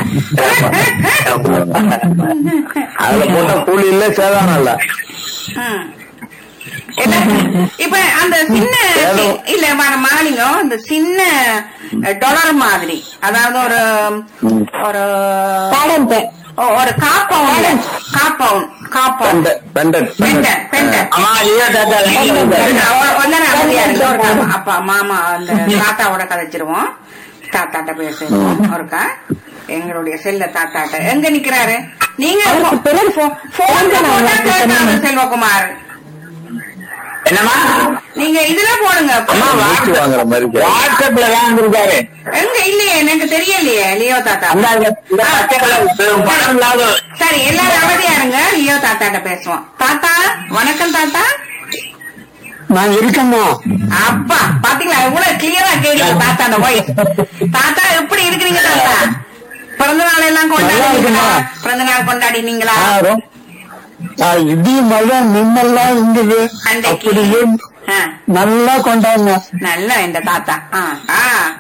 அதுல போட்ட கூலி இல்ல சேதாரம் இல்ல ம். என்ன? இப்ப அந்த சின்ன ஏதோ. இல்ல வர மாலிங்கம் இந்த சின்ன டொலர் மாதிரி அதாவது ஒரு ஒரு பேரண்ட் ஓ, ஒரு காப்பவுன் காப்பவுன் காப்பவுன் பெண்டட் பெண்ட பெண்ட அம்மா லியோ தாத்தா லைன்ல வந்தாரு கொஞ்ச அமைதியா இருக்கு ஒருக்கா அப்பா மாமா அந்த தாத்தாவோட கதைச்சிருவோம் தாத்தாட்ட பேசுவோம் ஒருக்கா எங்களுடைய செல்ல தாத்தாட்ட எங்க நிக்கிறாரு நீங்க அவருக்கு பிறகு போ- போன்ல நான் போட்டா வார்த்தை கேட்காது சொன்னேன். செல்வகுமார் என்னம்மா நீங்க இதுல போடுங்க அம்மா வீட்டு வாங்குற மாதிரி இருக்கு. வாட்ஸ்அப்ல தான் வந்திருக்காரு எங்க இல்லையே எனக்கு தெரியலையே லியோ தாத்தா அந்த இந்த பச்சை கலர் பணம் இல்லாத சரி எல்லாரும் அமைதியா இருங்க லியோ தாத்தாட்ட பேசுவோம் தாத்தா வணக்கம் தாத்தா நான் இருக்கேம்மா அப்பா பாத்தீங்களா இவ்வளவு கிளியரா கேக்குது தாத்தா அந்த வாய்ஸ் தாத்தா எப்படி இருக்கிறீங்க தாத்தா பிறந்த நாள் எல்லாம் கொண்டாடினீங்களா பிறந்த நாள் கொண்டாடினீங்களா இடியும் மழை மின்னல்லாம் இருந்தது அன்றைக்கு அப்படியே ஆ, நல்லா கொண்டாங்க நல்லா இந்த தாத்தா ஆ, ஆ.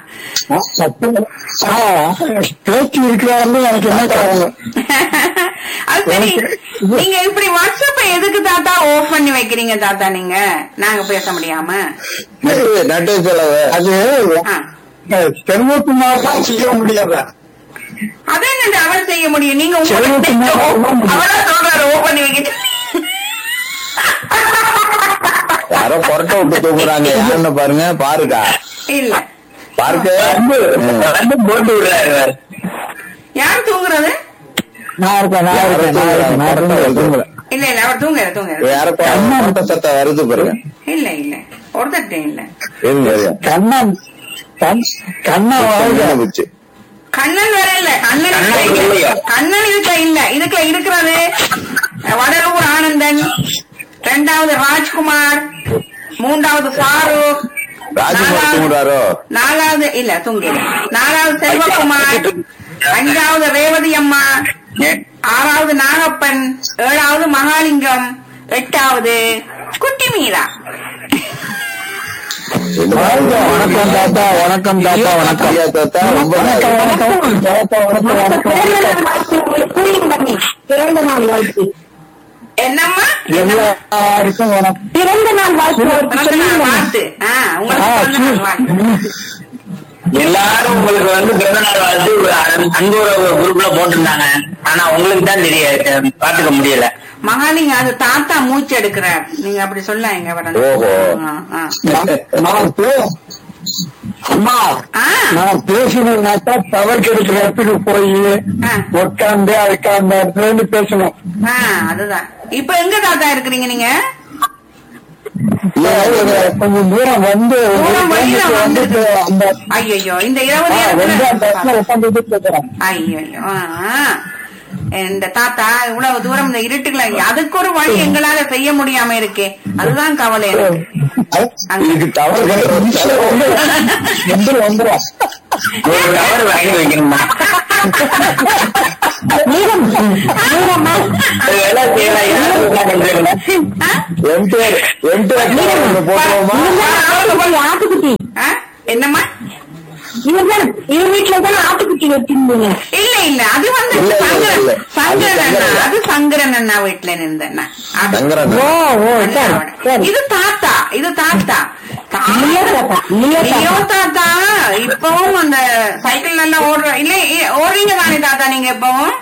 பேச்சு இருக்கிறாங்க எனக்கு என்ன காரணம் அது சரி நீங்க இப்படி வாட்ஸ்அப்ப எதுக்கு தாத்தா ஓஃப் பண்ணி வைக்கிறீங்க தாத்தா நீங்க நாங்க பேச முடியாம நட்டு- நட்டு செலவு அது ஆ. செல்வகுமார் தான் செய்ய முடியாத அதை என்ன அவர் செய்ய முடியும் நீங்க சரி, சும்மா உங்களுக்கு அவரா சொல்றாரு ஓ பண்ணி வைக்க யாரோ கொரட்டை விட்டு தூக்குறாங்க யாருன்னு பாருங்க பாருக்கா இல்ல பாருக்க வந்து போட்டு விடுறாரு யார் தூங்குறது நான் இருக்கேன் நான் இருக்கேன் நான் இருக்கேன் நான் இருக்கேன் தூங்குறேன். இல்ல இல்ல அவர் தூங்குற தூங்குற யாரோ கொரட்டை சத்தம் வருது பாருங்க இல்ல இல்ல ஒருத்தர்ட்ட இல்ல எதுவும் தெரியும் கண்ணன் கண்- கண்ணன் வாழ்க போச்சு கண்ணன் வேற இல்ல கண்ணன் கண்ணன் இதுல இல்லையா? இல்ல. கண்ணன் இதுல இல்ல இதுக்குள்ள இருக்கிறது வடலூர் ஆனந்தன் இரண்டாவது ராஜ்குமார் மூன்றாவது ஃபாரூக் ராஜ்குமார் நாலாவது- தூங்குறாரோ நாலாவது இல்ல தூங்கல நாலாவது செல்வகுமார் அஞ்சாவது ரேவதி அம்மா ஆறாவது நாகப்பன் ஏழாவது மகாலிங்கம் எட்டாவது குட்டி மீரா வாழ்க. வணக்கம் தாத்தா வணக்கம் தாத்தா வணக்கம் ஐயா தாத்தா ரொம்ப வணக்கம் வணக்கம் தாத்தா வணக்கம் வணக்கம் பிறந்த நாள் வாழ்த்து கூலிங் பண்ணி பிறந்த நாள் வாழ்த்து என்னம்மா எல்லாருக்கும் வணக்கம் பிறந்த நாள் வாழ்த்து பிறந்த நாள் வாழ்த்து ஆ, உங்களுக்கு பிறந்த நாள் வாழ்த்து எல்லாரும் உங்களுக்கு வந்து பிறந்த நாள் வாழ்த்து ஒரு அன்- அன்பு உறவு குரூப்ல போட்டிருந்தாங்க ஆனா உங்களுக்கு தான் தெரியாது பாத்துக்க முடியல மகாலிங்க அது தாத்தா மூச்சு எடுக்கிறார் நீங்க அப்படி சொல்ல எங்க வரணும் ஓஹோ. ஆ, ஆ. நான் பே- அம்மா ஆ, நான் பேசினாக்கா தவறு கிடைக்கிற இடத்துக்கு போய் ஆ. உட்காந்து அதுக்கு அந்த இடத்துல இருந்து பேசணும் ஆ, அதுதான் இப்ப எங்க தாத்தா இருக்கிறீங்க நீங்க ஒரு கொஞ்சம் தூரம் வந்து ஒரு தூரம் வழியில கிலோமீட்டர் வந்துட்டு. வந்துட்டு அந்த ஐயோ இந்த இரவு ஆ, வந்து அந்த இடத்துல நேரத்துல உட்காந்துட்டு பேசுறேன் ஐயோ இந்த தாத்தா இவ்வளவு தூரம் இந்த இருட்டுல அதுக்கு ஒரு வழி எங்களால செய்ய முடியாம இருக்கே அதுதான் கவலை எனக்கு இதுக்கு தவறு வந்துரும் வந்துரும் ஒரு டவர் வாங்கி வைக்கணுமா நீரம் நீரம்மா வேலை செய்யலாம் என்ன பண்றீங்க ஆ? எம்டிஆர் எம்டிஆர் போட்டுருவோமா இவர்தான் போய் ஆட்டுக்குட்டி ஆ? என்னம்மா இவர்தான் இவர் வீட்டுல தான் ஆட்டுக்குட்டி வச்சிருந்தீங்க இல்ல இல்ல அது வந்து இல்ல, இல்ல, சங்கரன் இல்ல. சங்கரன் அது அண்ணா சங்கரன். அது சங்கரன் அண்ணா வீட்டுல இருந்தேன்னா அது- சங்கரன் ஓ ஓ சரி அண்ணாவோட. சரி இது தாத்தா இது தாத்தா தா- லியோ தாத்தா லியோ லியோ தாத்தா தாத்தா இப்பவும் அந்த சைக்கிள் நல்லா ஓடுற இல்ல இ- ஓடுறீங்க தானே தாத்தா நீங்க இப்பவும்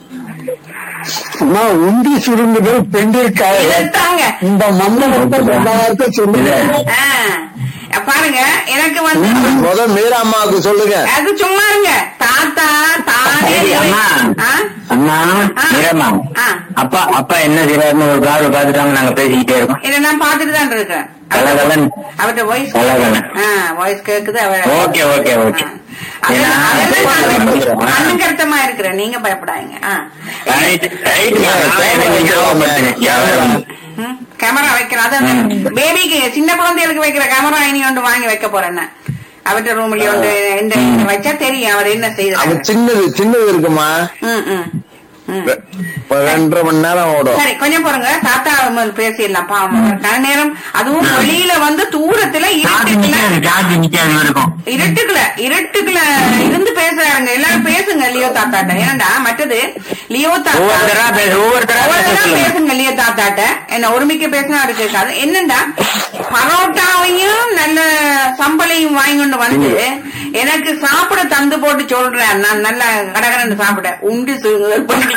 அம்மா உண்டி சுருங்குது பெண்டிருக்காரு இதைத்தாங்க இந்த மன்னன் எல்லாருக்கும் சொல்லுங்க ஆ, பாருங்க எனக்கு வந்து முத மீரா அம்மாவுக்கு சொல்லுங்க அது சும்மா இருங்க தாத்தா தானே சரி, அம்மா. ஆ? அண்ணா ஆ. நிறமா ஆ. அப்பா அப்பா என்ன செய்யறாருன்னு ஒரு காவல் பார்த்துட்டாங்க நாங்க பேசிக்கிட்டே இருக்கோம் இதை நான் பாத்துட்டு தான் இருக்கேன் கலகலன் அவர்கிட்ட வாய்ஸ் கலகலன். வாய்ஸ் கேக்குது அவர் ஓகே ஓகே ஓகே ஏன்னா அண்ணன் கருத்தமா இருக்கிறேன் நீங்க பயப்படாதீங்க ஆ. ரைட் ரைட் எனக்கு ஞாபகப்படுத்துங்க ம், கேமரா வைக்கிறேன் அது அந்த பேபிக்கு சின்ன குழந்தைகளுக்கு வைக்கிற கேமரா இனி ஒன்று வாங்கி வைக்க போறேன் நான். அவர்கிட்ட ரூம்லயே ஒன்று இந்த வச்சா தெரியும் அவர் என்ன அது செய்யறாரு சின்னது சின்னது இருக்குமா ம் ம் ம் ஒரு ரெண்டரை மணி நேரம் ஓடும் சரி கொஞ்சம் பாருங்க தாத்தா முதல்ல பேசிடலாம் பாவம் கன நேரம் அதுவும் வெளியில வந்து தூரத்துல சார்ஜ் இருட்டுக்குள்ள நிக்காது சார்ஜ் நிக்காது இருக்கும் இருட்டுக்குள்ள இருட்டுக்குள்ள இருந்து பேசுறாங்க எல்லாரும் பேசுங்க லியோ தாத்தாட்ட ஏன்டா மற்றது லியோ தாத்தா ஒவ்வொருத்தரா பேச ஒவ்வொருத்தரா பேச ஒவ்வொருத்தரா சொல்லுங்க பேசுங்க லியோ தாத்தாட்ட என்ன ஒருமிக்க பேசினா அவருக்கு இருக்காது என்னண்டா பரோட்டாவையும் நல்ல சம்பளையும் வாங்கி கொண்டு வந்து எனக்கு சாப்பிட தந்து போட்டு சொல்றேன் நான் நல்லா கடகரன்னு சாப்பிட உண்டு சுருங்குதல் பண்ணிக்க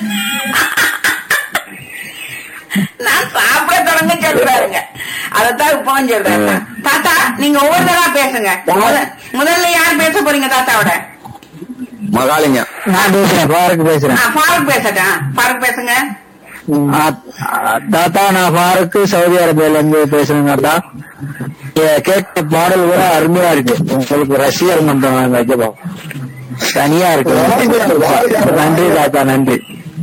நான் சாப்பிட தொடங்க சொல்றாருங்க அதத்தான் இப்போ சொல்றேன் தாத்தா நீங்க ஒவ்வொரு தடவை பேசுங்க முத- முதல்ல யார் பேச போறீங்க தாத்தாவோட மகாலிங்கம் நான் பேசுறேன் பாருக்கு பேசுறேன் ஆ, ஃபாரூக் பேசட்டா ஃபாரூக் பேசுங்க ஆ, தாத்தா நான் பாருக்கு சவுதி அரேபியால இருந்து பேசுறேன் தாத்தா கே- கேட்ட பாடல் கூட அருமையா இருக்கு உங்களுக்கு ரசிகர் மன்றம் நாங்க வைக்கப்போம் தனியா இருக்கு நன்றி தாத்தா நன்றி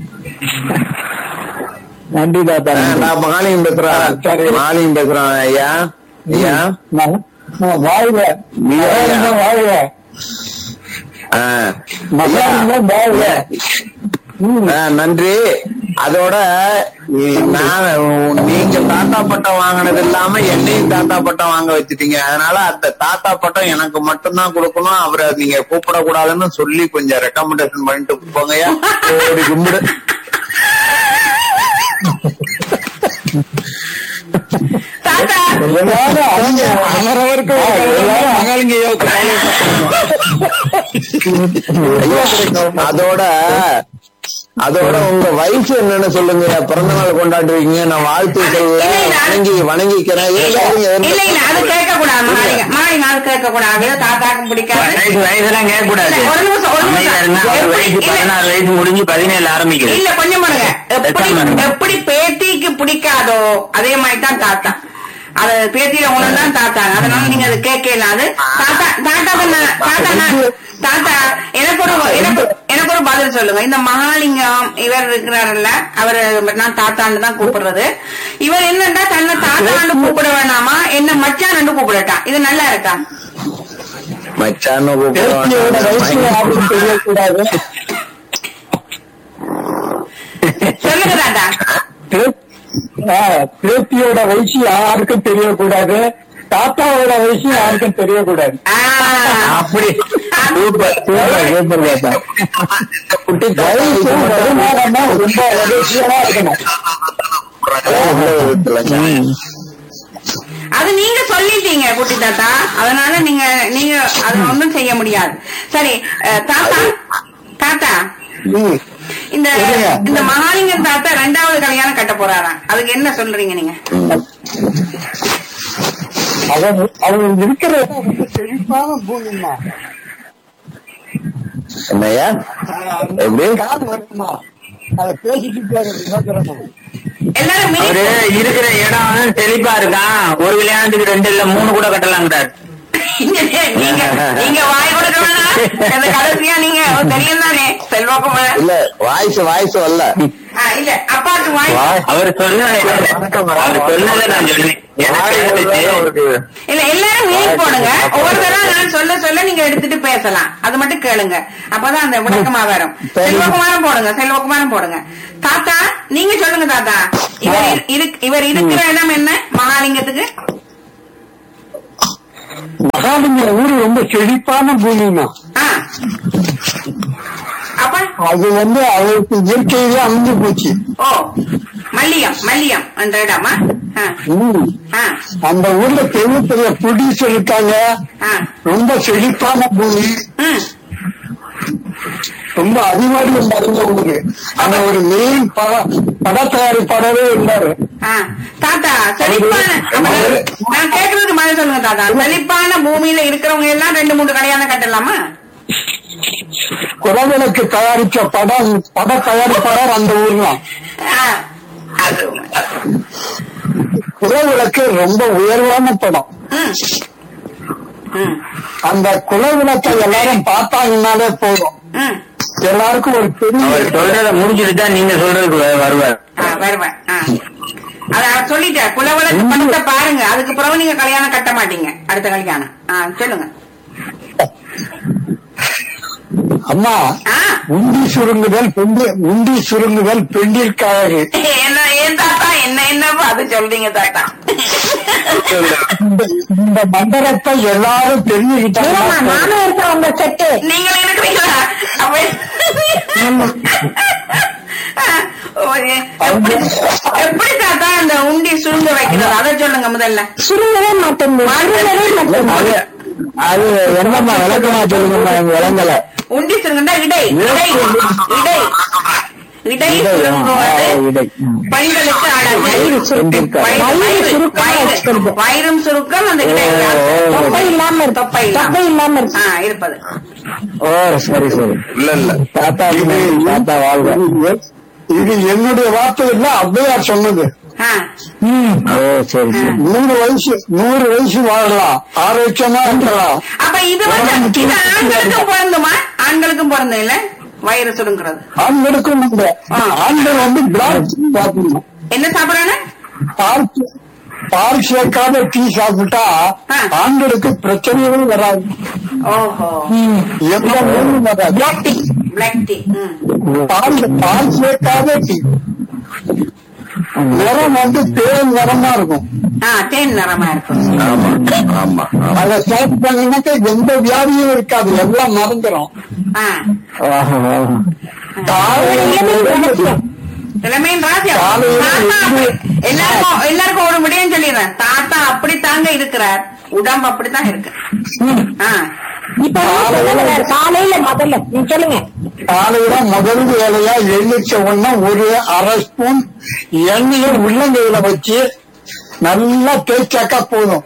நன்றி தாத்தா ஆ, நன்றி. நான் மகாலிங்கம் பேசுறேன் மகாலிங்கம் பேசுறேன் ஐயா ஐயா நான்- நான் வாழ்க மகாலிங்கம் வாழ்க ஆ. மகாலிங்கம் வாழ்க ம். ஆ, நன்றி அதோட இ- நான் நீங்க தாத்தா பட்டம் வாங்கினது இல்லாம என்னையும் தாத்தா பட்டம் வாங்க வச்சுட்டீங்க அதனால அந்த தாத்தா பட்டம் எனக்கு மட்டும்தான் கொடுக்கணும் அவரை நீங்க கூப்பிடக்கூடாதுன்னு சொல்லி கொஞ்சம் ரெக்கமெண்டேஷன் பண்ணிட்டு போங்கய்யா ஓடி கும்பிடு தாத்தா எல்லாரும் அவங்க அவரவருக்கு எல்லாரும் மகாலிங்கையோ அதோட அதோட உங்க வயசு என்னன்னு சொல்லுங்க பிறந்த நாள் கொண்டாடுறீங்க நான் வாழ்த்து சொல்ல வணங்கி வணங்கிக்கிறேன் ஏன் கேக்குறீங்க? இல்ல இல்ல அது கேட்க கூடாது மாளிகை மாளிகை அது கேட்க கூடாது தாத்தாக்கும் பிடிக்காது வயசு வயசுலாம் கேட்க கூடாது இல்ல, ஒரு நிமிஷம், ஒரு நிமிஷம். அமைதியா இருங்க. அவர் வயசு இல்ல. பதினாறு வயசு முடிஞ்சு பதினேழு ஆரம்பிக்குது இல்ல கொஞ்சம் பாருங்க எப்படி பேசாம இருங்க. எப்படி பேத்திக்கு பிடிக்காதோ அதே மாதிரி தான் தாத்தா அது பேத்தியில ஒண்ணு தான் தாத்தா அதனால நீங்க அது கேட்கல அது தாத்தா தாத்தா தான் தாத்தா நான்- தாத்தா எனக்கு ஒரு எனக்கு எனக்கு ஒரு பதில் சொல்லுங்க இந்த மகாலிங்கம் இவர் இருக்கிறாருல்ல அவரு நான் தாத்தான்னு தான் கூப்பிடுறது இவர் என்னன்னா தன்னை தாத்தான்னு கூப்பிட வேணாமா என்ன மச்சான்னு கூப்பிடட்டான் இது நல்லா இருக்கா மச்சான்னு பேத்தியோட வயசு கூப்பிடுவாங்க யாருக்கும் தெரியக்கூடாது சொல்லுங்க தாத்தா பே- ஆ, பேத்தியோட வயசு யாருக்கும் தெரியக்கூடாது தாத்தாவோட வயசு யாருக்கும் தெரியக்கூடாது ஆ, அப்படி சூப்பர் சூப்பர் சூப்பர் தாத்தா குட்டி வயசு வருமானம்னா ரொம்ப வயசுலா இருக்கணும் அது நீங்க சொல்லிட்டீங்க குட்டி தாத்தா அதனால நீங்க நீங்க அது ஒண்ணும் செய்ய முடியாது சரி அஹ், தாத்தா தாத்தா இந்த சொல்லுங்க. இந்த மகாலிங்கம் தாத்தா ரெண்டாவது கல்யாணம் கட்ட போறாராம் அதுக்கு என்ன சொல்றீங்க நீங்க அவன் அவன் இருக்கிற இடம் வந்து செழிப்பான பூமிமா என்னய்யா எப்படி காது வருமா அதை பேசிக்கிட்டே விவகாரம் எல்லாரும் அவரு மினி- இருக்கிற இடம் செழிப்பா இருக்கான் ஒரு கல்யாணத்துக்கு ரெண்டு இல்ல மூணு கூட கட்டலாங்கிறார் இங்க நீங்க நீங்க வாய் கொடுக்க வேணாம் இந்த கடைசியா நீங்க தெரியும் தானே செல்வகுமார் இல்ல வாய்ஸ் வாய்ஸ் வரல ஆ, இல்ல அப்பாவுக்கு வாங்கி அவர் சொன்னதை அவர் சொன்னதை நான் சொன்னேன் எனக்கு இல்ல எல்லாரும் மீட் போடுங்க ஒவ்வொரு தடவை நான் சொல்ல சொல்ல நீங்க எடுத்துட்டு பேசலாம் அது மட்டும் கேளுங்க அப்பதான் அந்த விளக்கமா வரும் செல்வகுமாரம் போடுங்க செல்வகுமாரம் போடுங்க தாத்தா நீங்க சொல்லுங்க தாத்தா இவர் இரு- இரு- இவர் இருக்கிற இடம் என்ன மகாலிங்கத்துக்கு மகாலிங்க ஊரு ரொம்ப செழிப்பான பூமிமா ஆ. அப்ப அது வந்து அவருக்கு இயற்கையிலே அமைஞ்சு போச்சு ஓ மல்லியம் மல்லியம் என்ற இடமா ஆ, ம். ஆ, அந்த ஊர்ல பெரிய பெரிய புடிஸ் இருக்காங்க ஆ. ரொம்ப செழிப்பான பூமி ம். ரொம்ப அறிவாளியம் நிறைந்த ஊரு ஆனா ஒரு மெயின் பட பட தயாரிப்பாளரே இருந்தாரு ஆ. தாத்தா செழிப்பான அப்ப நான்- நான் கேட்கறதுக்கு பதில் சொல்லுங்க தாத்தா செழிப்பான பூமியில இருக்கிறவங்க எல்லாம் ரெண்டு மூணு கல்யாணம் கட்டலாமா குலவிளக்கு தயாரிச்ச படம் பட தயாரிப்பாளர் அந்த ஊர் தான் ஆ. அது குலவிளக்கு ரொம்ப உயர்வான படம் ம். ம். அந்த குலவிளக்கை எல்லாரும் பார்த்தாங்கன்னாலே போதும் ம். எல்லாருக்கும் ஒரு பெரிய அவர் சொல்றதை முடிச்சுட்டு தான் நீங்க சொல்றதுக்கு வ- வருவார் ஆ, வருவேன் ஆ. அத அவர் சொல்லிட்டார் குலவளக்கு பணத்தை பாருங்க அதுக்கு பிறகு நீங்க கல்யாணம் கட்ட மாட்டீங்க அடுத்த கல்யாணம் ஆ, சொல்லுங்க அம்மா ஆ. உண்டி சுருங்குதல் பெண்டி உண்டி சுருங்குதல் பெண்டிற்காக என்ன ஏன் தாத்தா என்ன என்னப்பா அது சொல்றீங்க தாத்தா இந்த இந்த மந்திரத்தை எல்லாரும் இல்லம்மா, தெரிஞ்சுக்கிட்டாங்க நானும் இருக்கேன் உங்க செட்டு நீங்களும் இருக்கிறீங்களா அப்ப ஓ, ஏ- எப்படி எப்படி தாத்தா அந்த உண்டி சுருங்க வைக்கிறது அதை சொல்லுங்க முதல்ல சுருங்கவே மாட்டேன் சுருங்கவே மாட்டேன் அது அது என்னம்மா விளக்கமா சொல்லுங்கம்மா எனக்கு விளங்கல உண்டி சுருங்குண்டா இடை இடை இடை இடை சுருங்குவது ஆ, இடை. ம். பெண்களுக்கு அழகு வயிறு சுருக்கம். வயிறு- வயிறு வயிறு- சுருக்கமா வயிறு- வச்சுக்கிறது. வயிறும் சுருக்கம் அந்த இடை தொப்பை இல்லாம இருக்கு தொப்பை தொப்பை இல்லாம இருக்கு ஆ இருப்பது ஓ சரி சரி இல்ல இல்ல தாத்தா தாத்தா வாழ்க இது என்னுடைய வார்த்தை இல்ல அவ்வையார் சொன்னது ஆ ஓ சரி சரி நூறு வயசு நூறு வயசு வாழலாம் ஆரோக்கியமா இருக்கலாம் அப்ப இது வந்து இது ஆண்களுக்கும் பொருந்துமா ஆண்களுக்கும் பொருந்தும் இல்ல வயிறு சுருங்குறது ஆண்களுக்கும் உண்டு ஆ. ஆண்கள் வந்து பிளாக் சாப்பிடணும் என்ன சாப்பிடறாங்க பால் சே- பால் சேர்க்காத டீ சாப்பிட்டா ஆ. ஆண்களுக்கு பிரச்சனையே வராது ஓஹோ எந்த நோயும் வராது பிளாக் டீ ம் பால் பால் சேர்க்காத டீ நிறம் வந்து தேன் நிறமா இருக்கும் ஆ தேன் நிறமா இருக்கும் ஆமா ஆமா ஆமா அதை சாப்பிட்டாங்கன்னாக்கா எந்த வியாதியும் இருக்காது எல்லாம் மறந்துடும் ஆ காலையில இளமையின் ராஜ்யம் காலையில தாத்தா எழுந்து- அப்படி- எல்லாருக்கும் எல்லாருக்கும் ஒரு விடயம் சொல்லிடுறேன் தாத்தா அப்படித்தாங்க இருக்கிறார் உடம்பு அப்படித்தான் இருக்கு ஆ இப்ப நீ சொல்லுங்க காலையில முதல்ல நீ சொல்லுங்க காலையில முதல் வேலையா எழுந்திரிச்ச உடனே ஒரு அரை ஸ்பூன் எண்ணெயை உள்ளங்கையில வச்சு நல்லா தேய்ச்சாக்கா போதும்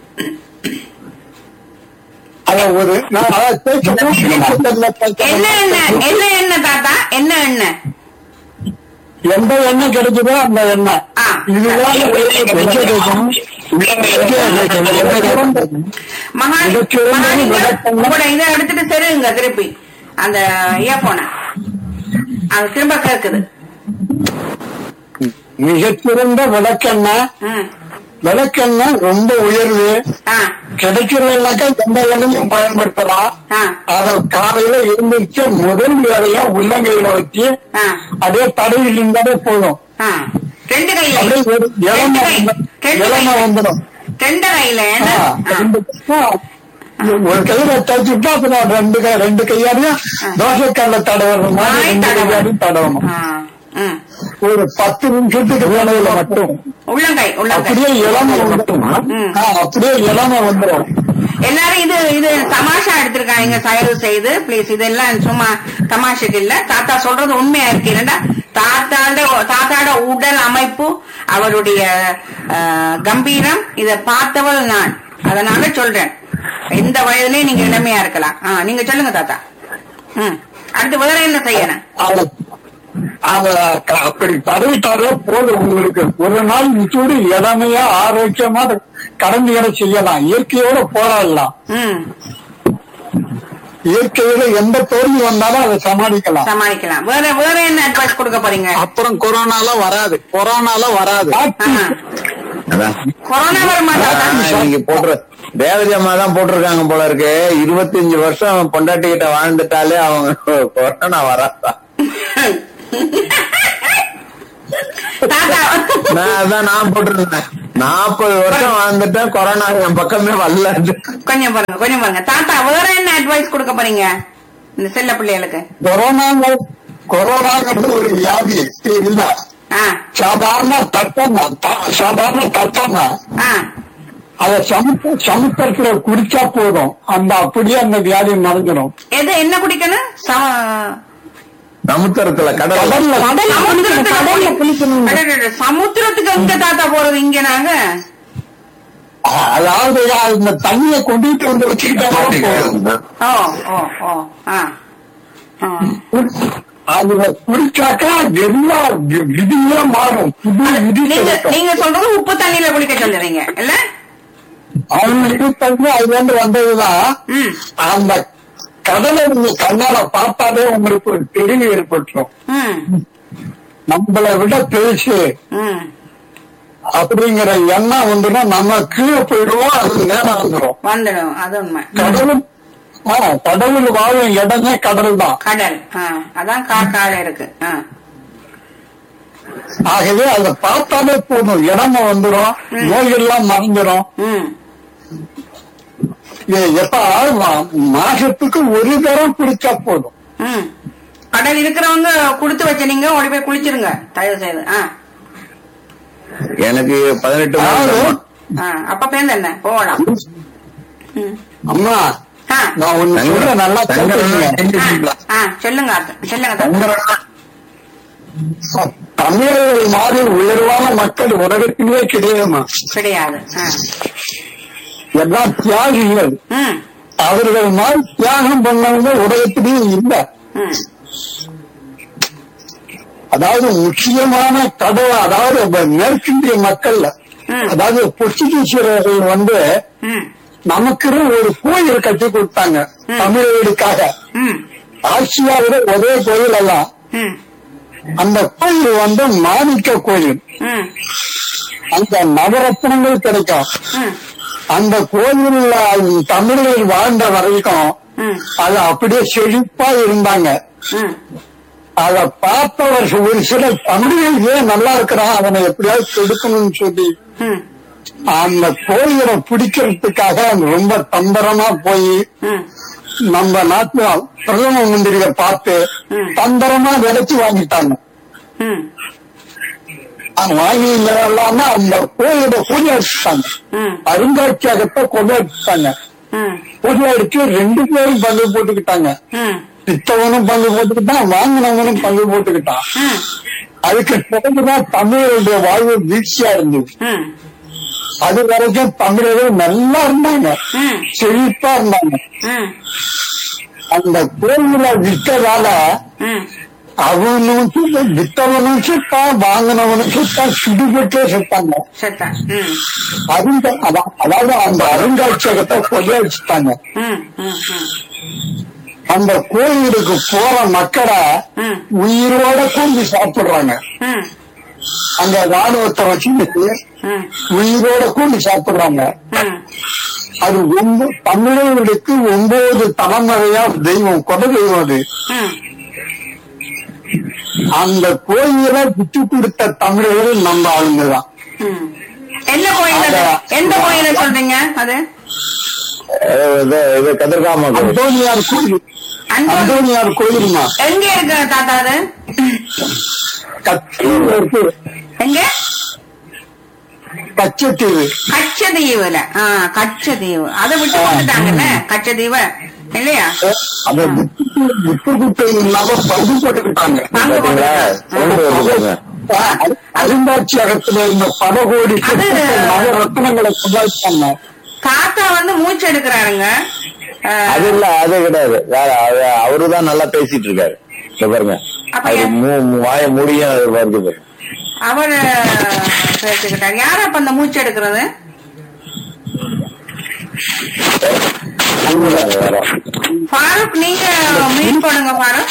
அத ஒரு நான் அதை தேய்ச்ச ஊசியில தேய்ச்சா என்ன எண்ணெய் என்ன எண்ணெய் தாத்தா என்ன எண்ணெய் எந்த எண்ணெய் கிடைக்குதோ அந்த எண்ணெய் ஆ. இதுதான் எங்க தேய்க்கணும்? மகான் இதுக்கு வந்து மகாலிங்கம், விளக்கம் உங்களோட இதை எடுத்துட்டு செருங்க திருப்பி அந்த இயர்போனை அது திரும்ப கேக்குது மிகச்சிறந்த விளக்கெண்ணெய் ம். விளக்கெண்ணெய் ரொம்ப உயர்வு ஆ கிடைக்கிறதுனாக்கா எந்த எண்ணெயும் பயன்படுத்தலாம் ஆ அத காலையில எழுந்திரிச்சு முதல் வேலையா உள்ளங்கையில வச்சு ஆ அதே தடையில் இருந்தாலே போதும் ஆ ரெண்டு கையில அப்படியே ஒரு ரெண்டு இளம கை ரெண்டு இளம கையில வந்துடும் ரெண்டு கையில என்ன? ஆ, ஆ. ரெண்டு ஆ, ஒரு கையில தச்சுட்டா அப்புறம் ரெண்டு கை ரெண்டு கையாலையும் தோசைக்கல்ல தடவணும் மாதிரி வாய் ரெண்டு தடவணும். கையாலையும் தடவணும் ஆ, ம். ஒரு பத்து நிமிஷத்துக்கு வேலையில மட்டும் உள்ளங்கை உள்ளங்கை அப்படியே இளம வந்துடும் ம். ஆ, அப்படியே இளம வந்துடும் எல்லாரும் இது இது தமாஷா எடுத்திருக்காங்க தயவு செய்து ப்ளீஸ் இதெல்லாம் சும்மா தமாஷுக்கு இல்ல தாத்தா சொல்றது உண்மையா இருக்கு என்னடா தாத்தாட தாத்தாட உடல் அமைப்பு அவருடைய அஹ், கம்பீரம் இத பார்த்தவள் நான் அதனால சொல்றேன் எந்த வயதுலயும் நீங்க இளமையா இருக்கலாம் ஆ, நீங்க சொல்லுங்க தாத்தா ம் அடுத்து வேற என்ன செய்யணும் அத அத க- அப்படி தடவிட்டாலே போதும் உங்களுக்கு ஒரு நாள் நிச்சோடு இளமையா ஆரோக்கியமா கடந்துகளை செய்யலாம் இயற்கையோட போராடலாம் ம் இயற்கையில எந்த தோல்வி வந்தாலும் அதை சமாளிக்கலாம் சமாளிக்கலாம் வேற வேற என்ன அட்வைஸ் கொடுக்க போறீங்க அப்புறம் கொரோனால வராது கொரோனால வராது ஆஹா. அதான் கொரோனா வர மாட்டாங்க ஆ, நீங்க போட்டுரு தேவதி அம்மா தான் போட்டிருக்காங்க போல இருக்கு இருபத்தஞ்சு வருஷம் பொண்டாட்டி கிட்ட வாழ்ந்துட்டாலே அவங்க கொரோனா வராதா தாத்தா நான் அதான் நான் போட்டிருந்தேன் நாற்பது வருஷம் வாழ்ந்துட்டேன் கொரோனா என் பக்கமே வரல கொஞ்சம் பாருங்க கொஞ்சம் பாருங்க தாத்தா வேற என்ன அட்வைஸ் கொடுக்க போறீங்க இந்த செல்ல பிள்ளைகளுக்கு கொரோனா கொரோனாங்கிறது ஒரு வியாதி இல்ல ஆ சாதாரண தட்டம் தான். த- சாதாரண தட்டம் தான். ஆ அதை சமுத்த சமுத்திரத்துல குடிச்சா போதும் அந்த அப்படியே அந்த வியாதி மறைஞ்சிடும் எது என்ன குடிக்கணும் சம- சமுத்திரத்துல கடல் கடல்ல சமுத்திரத்துக்கு கடல்ல குளிக்கணும் அடடட, சமுத்திரத்துக்கு எங்க தாத்தா போறது இங்க நாங்க அதாவது இந்த தண்ணியை கொண்டுட்டு வந்து வச்சுக்கிட்டா போதும் ஓ ஓ ஓ ஆ ஆ. அதுல குடிச்சாக்கா எல்லா வி- விதியே மாறும் புது விதி நீங்க கிடைக்கும் நீங்க சொல்றது உப்பு தண்ணியில குளிக்க சொல்லுறீங்க இல்ல அவங்களுக்கு தந்து அதுல இருந்து வந்ததுதான் ம் அந்த கடலை நீங்க கண்ணால பார்த்தாலே உங்களுக்கு ஒரு தெளிவு ஏற்பட்டுரும் ம் நம்மளை விட பெருசு ம் அப்படிங்கிற எண்ணம் வந்துன்னா நம்ம கீழே போயிடுவோம் அது நேரம் வந்துடும் வந்துடும் அது உண்மை கடவுள் ஆ, கடவுள் வாழும் இடமே கடல் தான் கடல் ஆ அதான் காக்கால இருக்கு ஆ ஆகவே அதை பார்த்தாலே போதும் இடம வந்துடும் நோயெல்லாம் மறந்துடும் ம் இது எப்ப மா- மாசத்துக்கு ஒரு தரம் குடிச்சா போதும் ம் கடல் இருக்கிறவங்க கொடுத்து வச்ச நீங்க ஓடி போய் குளிச்சிருங்க தயவு செய்து ஆ எனக்கு பதினெட்டு அதாவது மாசம் ஆ அப்ப பேருந்து என்ன போகலாம் ம் அம்மா ஆ நான் ஒண்ணு சொல்றேன் நல்லா கேட்டுக்கங்க. ஆ சொல்லுங்க அர்த்தம். சொல்லுங்க தாத்தா. தமிழர்கள் மாதிரி உயர்வான மக்கள் உலகத்திலே கிடையாதுமா கிடையாது ஆ எல்லாம் தியாகிகள் ம் அவர்கள் மாதிரி தியாகம் பண்ணவங்க உலகத்திலேயே இல்லை ம் அதாவது முக்கியமான கடவுள் அதாவது இந்த மேற்கிந்திய மக்கள்ல ம். அதாவது போர்ச்சுகீசியர்கள் வந்து ம் நமக்குன்னு ஒரு கோயில் கட்டி கொடுத்தாங்க தமிழர்களுக்காக ம் ஆசியாவில ஒரே கோயில் எல்லாம் ம் அந்த கோயில் வந்து மாணிக்க கோயில் ம் அந்த நவரத்னங்கள் கிடைக்கும் ம் அந்த கோயில்ல தமிழர்கள் வாழ்ந்த வரைக்கும் ம் அது அப்படியே செழிப்பா இருந்தாங்க ம் அத பார்த்தவர் ஒரு சில தமிழர்கள் ஏன் நல்லா இருக்கிறான் அவனை எப்படியாவது கெடுக்கணும்னு சொல்லி ம் அந்த கோயிலை பிடிக்கிறதுக்காக ரொம்ப தந்திரமா போய் ம் நம்ம நாட்டுல பிரதம மந்திரியை பார்த்து ம். தந்திரமா விலைக்கு வாங்கிட்டாங்க ம் அது வாங்கி இல்லாம அந்த கோயிலை கொடி அடிச்சுட்டாங்க ம் அருங்காட்சியகத்தை கொண்டு அடிச்சுட்டாங்க ம் கொடி அடிச்சு ரெண்டு பேரும் பங்கு போட்டுக்கிட்டாங்க ம் வித்தவனும் பங்கு போட்டுக்கிட்டான் வாங்கினவனும் பங்கு போட்டுக்கிட்டான் ம் அதுக்கு பிறகுதான் தமிழருடைய வாழ்வு வீழ்ச்சியா இருந்தது ம் அது வரைக்கும் தமிழர்கள் நல்லா இருந்தாங்க ம் செழிப்பா இருந்தாங்க ம் அந்த கோயில விட்டதால ம் அவனும் செத்தான், வித்தவனும் செத்தான் வாங்கினவனும் செத்தான் சுடுபட்டே செத்தாங்க செத்தா ம் அருங்க அதா- அதாவது அந்த அருங்காட்சியகத்தை கொள்ளையடிச்சுட்டாங்க ம் ம் ம் அந்த கோயிலுக்கு போற மக்களை ம் உயிரோட கொண்டு சாப்பிடுறாங்க ம் அங்க ராணுவத்தை வச்சுக்கிட்டு ம் உயிரோட கொண்டு சாப்பிடுறாங்க ம் அது ஒன்பது தமிழர்களுக்கு ஒன்பது தலைமுறையா தெய்வம் கொடை தெய்வம் அது ம் அந்த கோயிலை விட்டு கொடுத்த தமிழர்கள் நம்ம ஆளுங்கதான் ம் என்ன கோயில் அது? எந்த கோயில சொல்றீங்க அது அஹ் இது இது கதிர்காம கோயில் அந்தோனியார் கோயில் அந்தோ- அந்தோனியார் கோயிலுமா எங்க இருக்கு தாத்தா அது கச்சீர் இருக்கு எங்க கச்சத்தீவு கச்சதீவுல ஆ கச்சதீவு அதை விட்டு வந்துட்டாங்கல்ல கச்சதீவு இல்லையா அதை விட்டு விட்டு குட்டை இல்லாம பங்கு போட்டுக்கிட்டாங்க பங்கு பாத்தீங்களா சவுண்ட் வருது பாருங்க அருங்காட்சியகத்துல இருந்த பல கோடி அது- நவரத்னங்களை கொண்டாடிட்டாங்க காக்கா வந்து மூச்சு எடுக்கிறாருங்க ஆ, அது இல்ல அது கிடையாது வேற அவ- அவருதான் நல்லா பேசிட்டு இருக்காரு இங்க பாருங்க அப்ப அது ஏன்? மூ- மூ- வாய முடியும் அது வருது பாருங்க. அவர் பேசிக்கிட்டார் யார் அப்ப அந்த மூச்சு எடுக்கிறது ஃபாரூக் நீங்க மீட் பண்ணுங்க ஃபாரூக்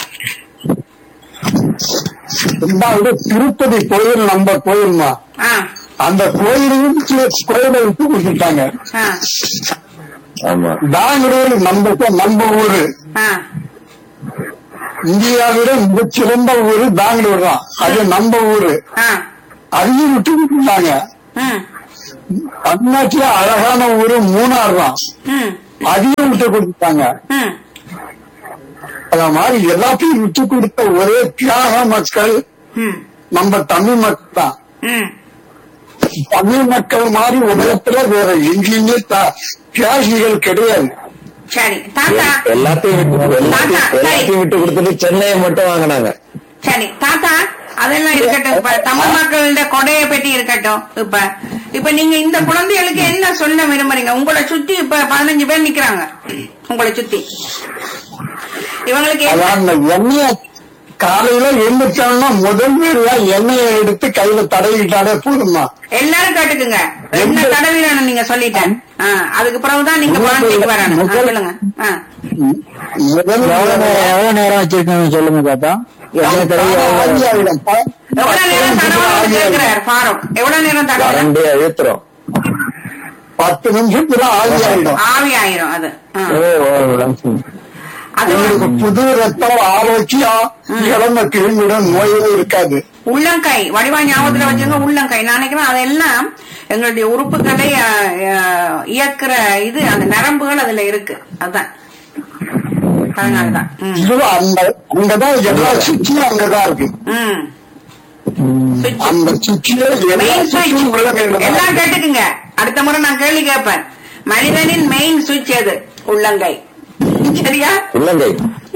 ரெண்டாவது திருப்பதி கோயில் நம்ம கோயில்மா ஆ அந்த கோயிலையும் கோயிலை விட்டு கொடுத்துட்டாங்க ஆ ஆமா பெங்களூர் நம்ம நம்ம ஊரு ஆ இந்தியாவில மிகச்சிறந்த ஊரு பெங்களூர் தான் அது நம்ம ஊரு ஆ அதையும் விட்டு கொடுத்துட்டாங்க ம் தமிழ்நாட்டுல அழகான ஊரு மூணார் தான் ம் அதையும் விட்டு கொடுத்துட்டாங்க ம் அத மாதிரி எல்லாத்தையும் விட்டு கொடுத்த ஒரே தியாக மக்கள் ம் நம்ம தமிழ் மக்கள் தான் ம் தமிழ் மக்கள் மாதிரி உலகத்துல வேற எங்கேயுமே த- தியாகிகள் கிடையாது சரி தாத்தா எல்லாத்தையும் விட்டு எல்லாத்தையும் எல்லாத்தையும் விட்டு கொடுத்துட்டு சென்னையை மட்டும் வாங்கினாங்க சரி தாத்தா அதெல்லாம் இருக்கட்டும் இப்ப தமிழ் மக்களோட கொடையை பற்றி இருக்கட்டும் இப்ப இப்ப நீங்க இந்த குழந்தைகளுக்கு என்ன சொல்ல விரும்புறீங்க உங்களை சுத்தி இப்ப பதினஞ்சு பேர் நிக்கிறாங்க உங்களை சுத்தி இவங்களுக்கு என்ன- அதான் அந்த எண்ணெய காலையில எழுந்துட்டாங்கன்னா முதல் வேலையா எண்ணெயை எடுத்து கையில தடவிட்டாலே போதுமா எல்லாரும் கேட்டுக்குங்க என்ன தடவிடணும் நீங்க சொல்லிட்டேன் ஆ, அதுக்கு பிறகுதான் நீங்க பாண்டிக்கு வரணும் ஆ, சொல்லுங்க ஆ. முதல் எவ்வளவு வேலை நேரம் எவ்வளவு நேரம் வச்சிருக்கீங்க சொல்லுங்க தாத்தா எவ்வளவு தடவை எவ்வளவு- ஆவியாயிடும். ப- எவ்வளவு நேரம் தடவை கேட்கிறார் ஃபாரூக் எவ்வளவு நேரம் தடவை கரண்டே அழுத்துறோம் பத்து நிமிஷத்துல ஆவியாயிடும் ஆவி ஆயிரும் அது ஆ. ஓ, ஓ, அது உங்களுக்கு புது ரத்தம் ஆரோக்கியம் இளம கிருமியுடன் நோயும் இருக்காது உள்ளங்கை வடிவா ஞாபகத்துல வச்சுங்க உள்ளங்கை நான் நினைக்கிறேன் அதெல்லாம் எங்களுடைய உறுப்புகளை அ, அ, இயக்குற இது அந்த நரம்புகள் அதுல இருக்கு அதான் அதனாலதான் ம். இது அந்த அங்கதான் எல்லா சுற்றியும் அங்கதான் இருக்கு ம் Switch. அந்த சுற்றியே எல்லா Main switch. சுற்றியும் உள்ளங்கையில எல்லாம் தான் கேட்டுக்குங்க அடுத்த முறை நான் கேள்வி கேட்பேன் மனிதனின் மெயின் சுவிட்ச் எது உள்ளங்கை சரியா இல்லங்கை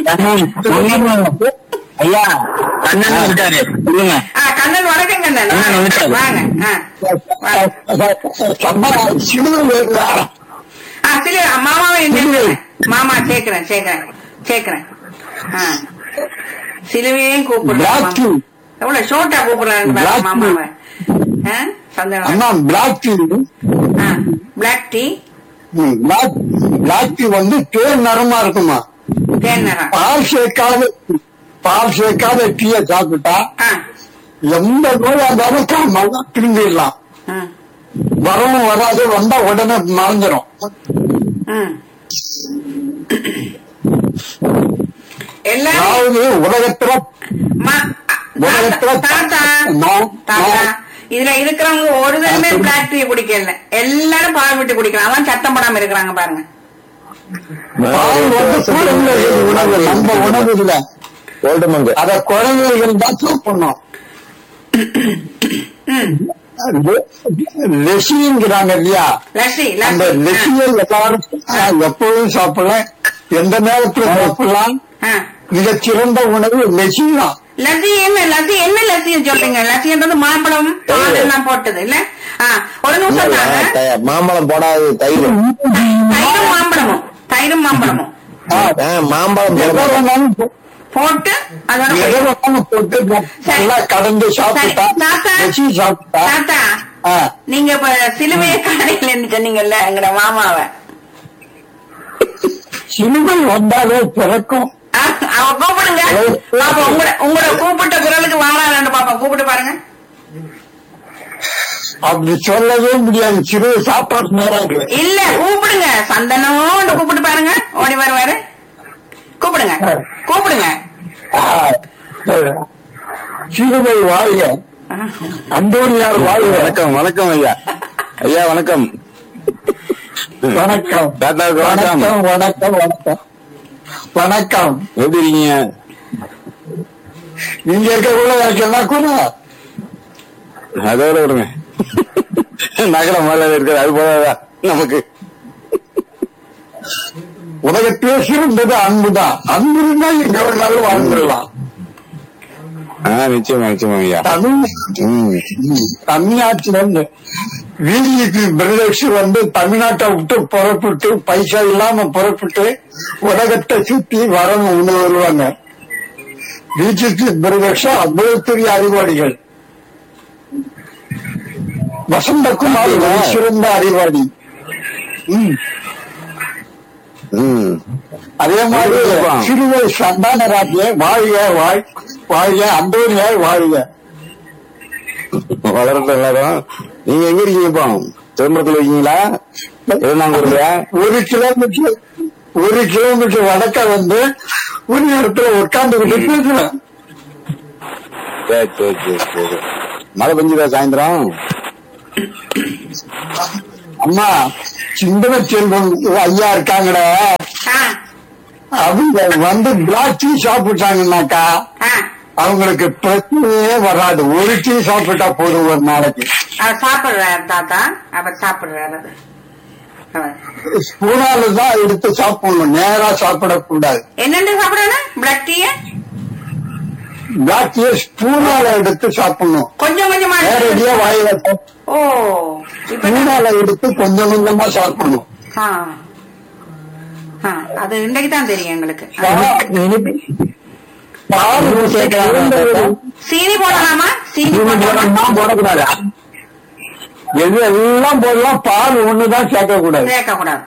ஐயா கண்ணன் வந்துட்டாரு சொல்லுங்க ஆ, கண்ணன் வணக்கம் கண்ணன் ஆ, வந்துட்டாரு. வாங்க ஆ. வாங்க. சம்பா சிறுவர் ஆ சில மாமாவை சேர்க்கிறேன் மாமா சேர்க்கிறேன் சேர்க்கிறேன் சேர்க்கிறேன் ஆ சிலுவையும் கூப்பிடுறேன் Black tea. எவ்வளவு ஷோர்ட்டா கூப்பிடுறாங்க Black tea. மாமாவை ஆ, சந்தனம் அண்ணா பிளாக் டீ ஆ black tea black black tea வந்து தேர் நிறமா இருக்குமா தேன் நிறம் பால் சேர்க்காத பால் சேர்க்காத டீயை சாப்பிட்டா ஆ எந்த நோயா இருந்தாலும் காம திரும்பிடலாம் ம் வரவும் வராது வந்தா உடனே மறைஞ்சிரும் ம் எல்லாரும் அதாவது உலகத்துல மா- உலகத்துல தாத்தா நான்- தாத்தா நான் இதுல இருக்கிறவங்க ஒரு தடவை பிளாக் டீ குடிக்கல எல்லாரும் பால் விட்டு குடிக்கலாம் அதான் சத்தம் போடாம இருக்கிறாங்க பாருங்க பால் வந்து குழந்தைகள் உணவு நம்ம உணவு இல்ல ஓல்டு மங்கு அத குழந்தைகள் தான் சாப்பிடணும் லெசிங்கிறாங்க இல்லையா லஸ்ஸி அந்த லஸ்ஸி லெசியை எல்லாரும் ஆ, எப்பொழுதும் சாப்பிடலாம் எந்த நேரத்துல சாப்பிடலாம் ஆ. மிகச்சிறந்த உணவு லெசி தான் லஸ்ஸி என்ன லஸ்ஸி என்ன லஸ்ஸி சொல்றீங்க லஸ்ஸின்றது மாம்பழம் பால் எல்லாம் போட்டது இல்ல ஆ, ஒரு நிமிஷம் தாங்க மாம்பழம் போடாது தயிர் தயிரும் மாம்பழமும் தயிரும் மாம்பழமும் ஆ, ஆ, மாம்பழம் எதை போடாது. வேணாலும் போ- போட்டு அதோட எதை வேணாலும் போட்டு நல்லா கடந்து சாப்பிட்டா சரி, தாத்தா. லெசி சாப்பிட்டா தாத்தா ஆ, நீங்க இப்ப சிலுவைய கடையில இருந்து சொன்னீங்கல்ல எங்கட மாமாவை சிலுவை வந்தாலே பிறக்கும் ஆ, அவ கூப்பிடுங்க பாப்பா உங்களோட உங்களோட கூப்பிட்ட குரலுக்கு வாரான்னு பாப்பா கூப்பிட்டு பாருங்க அப்படி சொல்லவே முடியாது சிறு சாப்பாடு நேரம் இருக்கு. இல்ல கூப்பிடுங்க சந்தனோன்னு கூப்பிட்டு பாருங்க ஓடி வருவாரு கூப்பிடுங்க கூப்பிடுங்க ஆ, சிறுவை வாழ்க அந்தோனியார் வாழ்க வணக்கம் வணக்கம் ஐயா ஐயா வணக்கம் வணக்கம் தாத்தாவுக்கு வணக்கம் வணக்கம் வணக்கம் வணக்கம் வணக்கம் எப்படி இருக்கீங்க நீங்க இருக்கக்குள்ள எனக்கு என்ன கூட அதோட விடுங்க நகர மேல இருக்கிற அது போதாதான் நமக்கு உலகத்திலே சிறந்தது அன்புதான் அன்பு இருந்தா எங்க வேணாலும் வாழ்ந்துடலாம் ஆ நிச்சயமா நிச்சயமா ஐயா தமிழ் ம் தமிழ்நாட்டுல இருந்து விஜிபி பிரதேஷ் வந்து தமிழ்நாட்டை விட்டு புறப்பட்டு பைசா இல்லாம புறப்பட்டு உலகத்தை சுத்தி வரணும் உணவு வருவாங்க பிஜேபி பிரதேஷ் அவ்வளவு பெரிய அறிவாளிகள் வசந்தகுமார் ஒரு சிறந்த அறிவாளி ம். ம் அதே மாதிரி இருப்பான். சிறுவை சந்தானராஜே வாழ்க வாழ் வாழ்க அந்தோனியாய் வாழ்க வளரட்டும் எல்லாரும் நீங்க எங்க இருக்கீங்க இப்போ சிதம்பரத்துல இருக்கீங்களா திருநாங்கூர்லயா ஒரு கிலோமீட்டர் ஒரு கிலோமீட்டர் வடக்க வந்து ஒரு இடத்துல உட்கார்ந்துகிட்டு பேசுறேன் சரி சரி சரி சரி மழை பெஞ்சுதா சாயந்தரம் அம்மா சிந்தன செல்வம் ஐயா இருக்காங்கடா ஆ, அவங்க வந்து பிளாக் டீ சாப்பிட்டாங்கன்னாக்கா ஆ. அவங்களுக்கு பிரச்சனையே வராது ஒரு டீ சாப்பிட்டா போதும் ஒரு நாளைக்கு அவர் சாப்பிடுறாரு தாத்தா அவர் சாப்பிடுறாரு அது. அவர். ஸ்பூனால தான் எடுத்து சாப்பிடணும் நேரா சாப்பிடக்கூடாது என்னென்ன சாப்பிடணும் பிளாக் டீய பிளாக் டீ ஸ்பூனால எடுத்து சாப்பிடணும் கொஞ்சம் கொஞ்சமா நேரடியா வாயில ஓ இப்ப ஸ்பூனால எடுத்து கொஞ்சம் கொஞ்சமா சாப்பிடணும் ஆ. ஆ, அது இன்றைக்கு தான் தெரியும் எங்களுக்கு பால் சீனி போடலாமா சீனி போடலாமா போடக்கூடாது எது எல்லாம் போடலாம் பால் ஒண்ணுதான் சேர்க்க கூடாது சேர்க்க கூடாது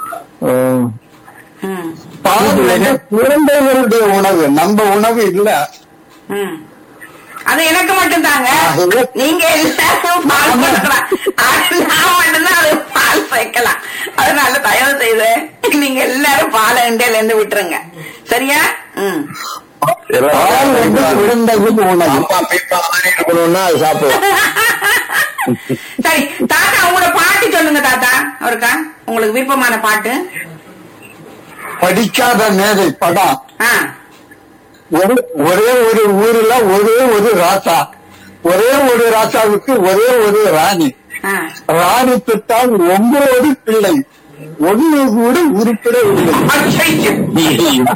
ம் பால் வந்து குழந்தைகளுடைய உணவு நம்ம உணவு இல்ல ம் அது எனக்கு மட்டும் தாங்க ஆகவே- நீங்க எல்லாரும் பால் போடலாம் ஆனா நான் மட்டும்தான் அது பால் சேர்க்கலாம் அதனால தயவு செய்து நீங்க எல்லாரும் பாலை இண்டையில இருந்து விட்டுருங்க சரியா ம் பால் வந்து குழந்தைகள் உணவு அம்மா பீப்பா மாதிரி இருக்கணும்னா அது சாப்பிடும் சரி தாத்தா உங்களோட பாட்டு சொல்லுங்க தாத்தா அவருக்கா உங்களுக்கு விருப்பமான பாட்டு படிக்காத மேதை படம் ஆ ஒரு ஒரே ஒரு ஊர்ல ஒரே ஒரு ராசா ஒரே ஒரு ராசாவுக்கு ஒரே ஒரு ராணி ஆ ராணி பெற்றால் ஒன்பது பிள்ளை ஒண்ணு கூட உருப்பிடவில்லை ஐயையோ.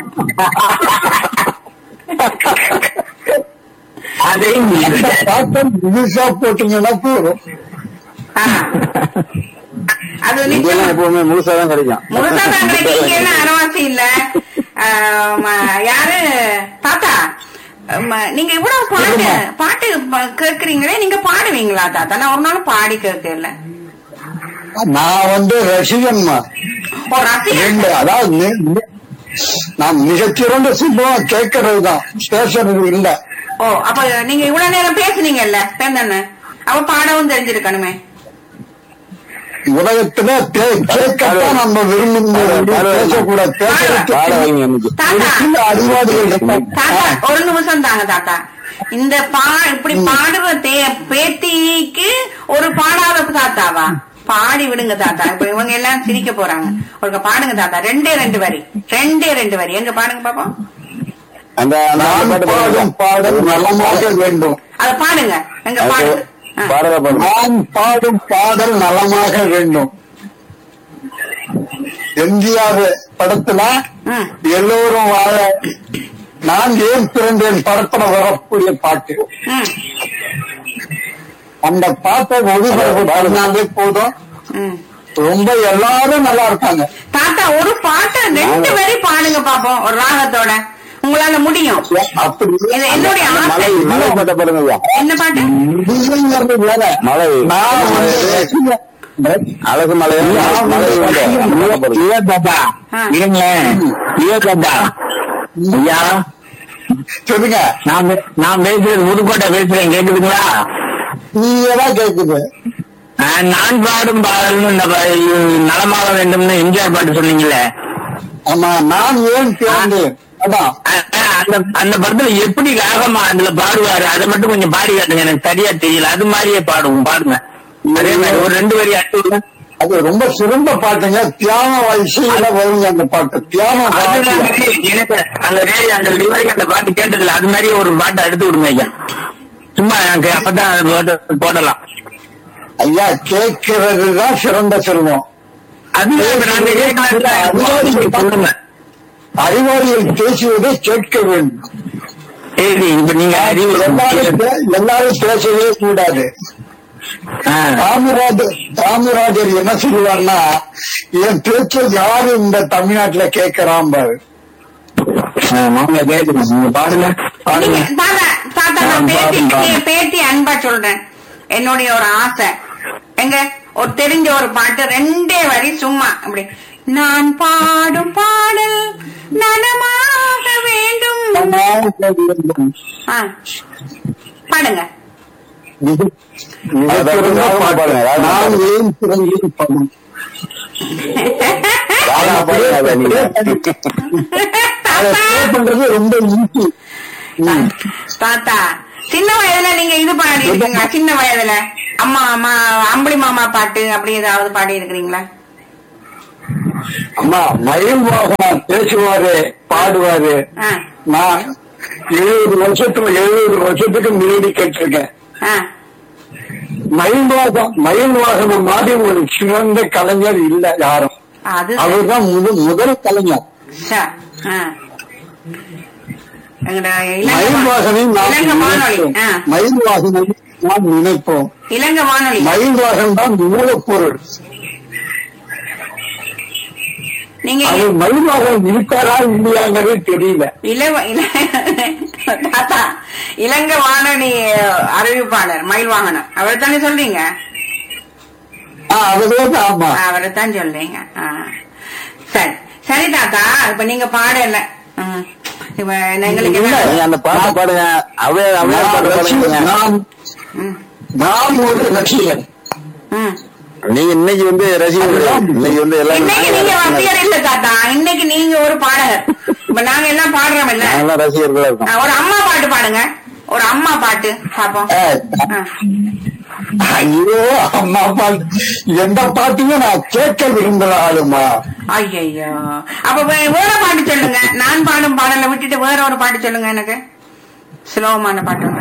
அந்த பாட்டை முழுசா போட்டீங்கன்னா போதும் ஆ. அது இங்கெல்லாம் நிச்சயமா எப்பவுமே முழுசா தான் கிடைக்கும் முழுசா தான் கிடைக்கும் இங்க என்ன அனவாசி இல்ல ஆம், யாரு தாத்தா ஆம், நீங்க இவ்வளவு பாட்டு பாட்டு ப- கேக்குறீங்களே நீங்க பாடுவீங்களா தாத்தா நான் ஒரு நாள் பாடி கேட்கல நான் வந்து ரசிகன்மா ஓ ரசிகன் ரெண்டு அதாவது நி- நி- நான் மிகச்சிறந்த சிம்பம் கேட்கறது தான் பேசுறது இல்ல ஓ அப்ப நீங்க இவ்வளவு நேரம் பேசுனீங்கல்ல பேந்தண்ணு அவ பாடவும் தெரிஞ்சிருக்கணுமே உலகத்துல பே- கேட்கத்தான் நம்ம விரும்பும் பேசக்கூடாது பாட பேசுறதுக்கு வைங்க இன்னைக்கு தாத்தா சில அறிவாளிகள் இருப்பாங்க. தாத்தா ஒரு நிமிஷம் தாங்க தாத்தா இந்த பா இப்படி பாடுற தே பேத்திக்கு ஒரு பாடாத தாத்தாவா பாடி விடுங்க தாத்தா இப்ப இவங்க எல்லாம் சிரிக்க போறாங்க ஒரு பாடுங்க தாத்தா ரெண்டே ரெண்டு வரி ரெண்டே ரெண்டு வரி எங்க பாடுங்க பாப்போம் அந்த அந்த நான் பாட்டு பாடும் பாடுங்க பாடல் நலமாக வேண்டும் அத பாடுங்க எங்க பாடுங்க ஆ. பாடல பாடுங்க நான் பாடும் பாடல் நலமாக வேண்டும் எம்ஜிஆர் படத்துல ம். எல்லோரும் வாழ நான் ஏன் பிறந்தேன் படத்துல வரக்கூடிய பாட்டு ம் அந்த பாட்டை ஒளிபரப்பு பாடினாலே போதும் ம் ரொம்ப எல்லாரும் நல்லா இருக்காங்க தாத்தா ஒரு பாட்டை ரெண்டு வரி பாடுங்க பாப்போம் ஒரு ராகத்தோட உங்களால முடியும் அப்படி இது என்னுடைய மலை ஆசை மலை பாட்ட பாடுங்க ஐயா. என்ன பாட்டு இல்லைங்கிறது வேற மலை நான் வந்து ரசிகன். அழகு மலை மலை ஐயா தாத்தா ஆ. இருங்களேன் ஐயா தாத்தா ஐயா சொல்லுங்க நான் பே- நான் பேசுறது புதுக்கோட்டை பேசுறேன் கேக்குதுங்களா நீங்க தான் கேக்குது ஆ, நான் பாடும் பாடல்னு இந்த ப- இது நலமாக வேண்டும்னு எம்ஜிஆர் பாட்டு சொன்னீங்கல்ல ஆமா நான் ஏன் பிறந்தேன் அதான் ஆ, ஆ, அந்த அந்த படத்துல எப்படி ராகமா அதுல பாடுவாரு அதை மட்டும் கொஞ்சம் பாடி காட்டுங்க எனக்கு சரியா தெரியல அது மாதிரியே பாடுவோம் பாடுங்க அதே மாதிரி ஒரு ரெண்டு வரி அட்டு அது ரொம்ப சிறந்த பாட்டுங்க தியான இசையில வருங்க அந்த பாட்டு தியான அதுதான் வாத்தியம். எனக்கு அந்த ரேடியோ அந்த லிவரி அந்த பாட்டு கேட்டதில்ல அது மாதிரி ஒரு பாட்டை எடுத்து விடுங்க ஐயா சும்மா எனக்கு அப்பதான் அது போட்டு போடலாம் ஐயா கேட்கிறது தான் சிறந்த செல்வம் அது இப்ப நாங்க கேட்கல சொல்லுங்க அறிவாளிகள் பேசுவதை கேட்க வேண்டும் சரி இப்ப நீங்க அறிவு எல்லாரும் பே- எல்லாரும் பேசவே கூடாது ஆ. காமராஜர் காமராஜர் என்ன சொல்லுவார்னா என் பேச்சை யாரு இந்த தமிழ்நாட்டுல கேட்கறான் பாரு ஆ, வாங்க கேட்குறேன் நீங்க பாடுங்க பாடுங்க தாத்தா தாத்தா நான் நான் பேட்டி பாடும் பாடும். பேட்டி அன்பா சொல்றேன் என்னுடைய ஒரு ஆசை எங்க ஒரு தெரிஞ்ச ஒரு பாட்டு ரெண்டே வரி சும்மா அப்படி நான் பாடும் பா ஆ. பாடுங்க மிக- மிகச்சிறந்த பாட்டு. நான் ஏன் பிறந்தேன் படம் ராதா பாடுங்க அதை நீங்க. அதை play பண்றது ரொம்ப ஈஸி தாத்தா சின்ன வயதுல நீங்க இது பாடி இருக்கீங்க சின்ன வயதுல அம்மா அம்மா அம்பளி மாமா பாட்டு அப்படி ஏதாவது பாடி இருக்கிறீங்களா அம்மா மயில் வாகனம் பேசுவாரு பாடுவாரு ஆ, நான் எழுபது வருஷத்துல எழுபது வருஷத்துக்கு முன்னாடி கேட்டிருக்கேன் ஆ. மயில் வாகம் மயில் வாகனம் மாதிரி ஒரு சிறந்த கலைஞர் இல்ல யாரும் அது அவர்தான் முதல் முதல் கலைஞர் ச, ஆ. எங்கட இலங்கை மயில் வா- வாகனை நாம் இலங்கை வானொலி நினைப்போம். ஆ, மயில் வாகனை நாம் நினைப்போம் இலங்கை வானொலி மயில் வாகனம் தான் மூலப்பொருள் நீங்க அது மயில் வாகனம் இருக்காரா இல்லையாங்கிறது தெரியல இலவ இல- தாத்தா இலங்கை வானொலி அறிவிப்பாளர் மயில் வாகனம் அவர் தானே சொல்றீங்க அதுவே ஆமா அவரை தான் சொல்றீங்க ஆ. சரி சரி தாத்தா இப்ப நீங்க பாடல ம். இப்ப எங்களுக்கு இல்ல, என்ன- நீங்க அந்த பாட்டை பாடுங்க அவே அவே நான் பாட்டு பாடுங்க ரசிகன். நான் ம், நான் ஒரு ரசிகன் ம். நீங்க இன்னைக்கு வந்து ரசிகர் இன்னைக்கு வந்து எல்லாம் இன்னைக்கு நீங்க ரசிகர் இல்ல தாத்தா இன்னைக்கு நீங்க ஒரு பாடகர் இப்ப நாங்க எல்லாம் பாடுறோம் இல்ல நாங்களாம் ரசிகர்களா இருக்கோம் ஆ, ஒரு அம்மா பாட்டு பாடுங்க ஒரு அம்மா பாட்டு பாப்போம் ஏய், ஆ. ஐயோ அம்மா பாட்டு எந்த பாட்டுமே நான் கேட்க விரும்புற ஆளுமா ஐயையோ அப்ப வே- வேற பாட்டு சொல்லுங்க நான் பாடும் பாடலை விட்டுட்டு வேற ஒரு பாட்டு சொல்லுங்க எனக்கு சுலபமான பாட்டு ஒன்று.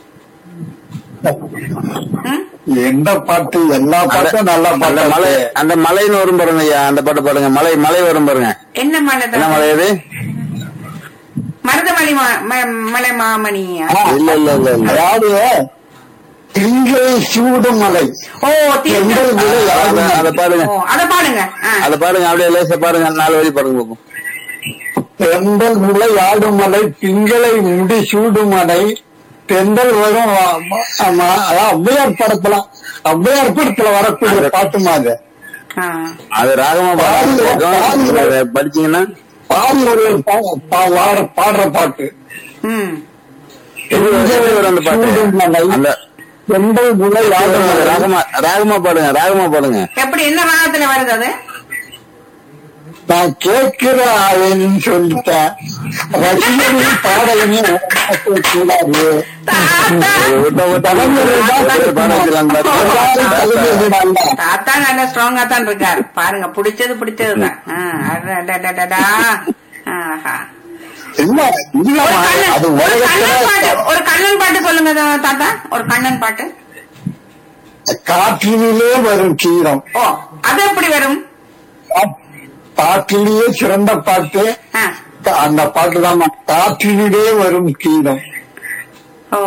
ம்? எந்த பாட்டு எல்லா பாட்டும் நல்ல அந்த பாட்டு மலை அந்த மலைன்னு வரும் பாருங்க ஐயா அந்த பாட்டு பாடுங்க மலை மலை வரும் பாருங்க என்ன மலை என்ன மலை அது மருதமலை மா- ம- மலை மாமணியா இல்ல இல்ல இல்ல இல்ல அதாவது திங்கள் சூடும் மலை ஓ தீர்த்த எங்கள் விலை யாரும் அத- அத பாடுங்க ஓ அத பாடுங்க ஆ. அத பாருங்க அப்படியே லேசா பாருங்க நாலு வழி பாருங்க பாப்போம் தென்றல் முளை ஆடும் மலை திங்களை முடி சூடும் மலை தென்றல் வரும் ஆ- ஆமா அதான் ஔவையார் படத்துல ஔவையார் படத்துல வரக்கூடிய பாட்டுமா அது ஆ. அது ராகமா பாடுங்க அத படிச்சீங்கன்னா பாடுற பாடுற பாடுற பாட்டு ம் எப்படி வரும் அந்த பாட்டு சூடும் மலை அந்த தென்றல் முளை ஆடும் மலை ராகமா ராகமா பாடுங்க ராகமா பாடுங்க எப்படி என்ன ராகத்துல வருது அது நான் கேட்கிற ஆளுன்னு சொல்லிட்டேன் ரசிகர்கள் பாடலுமே கூடாது தாத்தா விட்ட விட்ட பாட வச்சிடலாம் எல்லாரும் கலைஞர்கள் அல்ல. தாத்தா நல்ல ஸ்ட்ராங்கா தான் இருக்காரு பாருங்க பிடிச்சது பிடிச்சதுதான் ஆ, அடடடடடா. ஆஹா. இல்ல ஒரு இல்ல கண்ணன் அது ஒரு கண்ணன் பாட்டு உலகத்துல ஒரு கண்ணன் பாட்டு சொல்லுங்க தா- தாத்தா ஒரு கண்ணன் பாட்டு காற்றினிலே வரும் கீதம் ஓ அது எப்படி வரும் கா- காற்றிலேயே சிறந்த பாட்டு ஆ. க- அந்த பாட்டு தான் காற்றினிலே வரும் கீதம் ஓ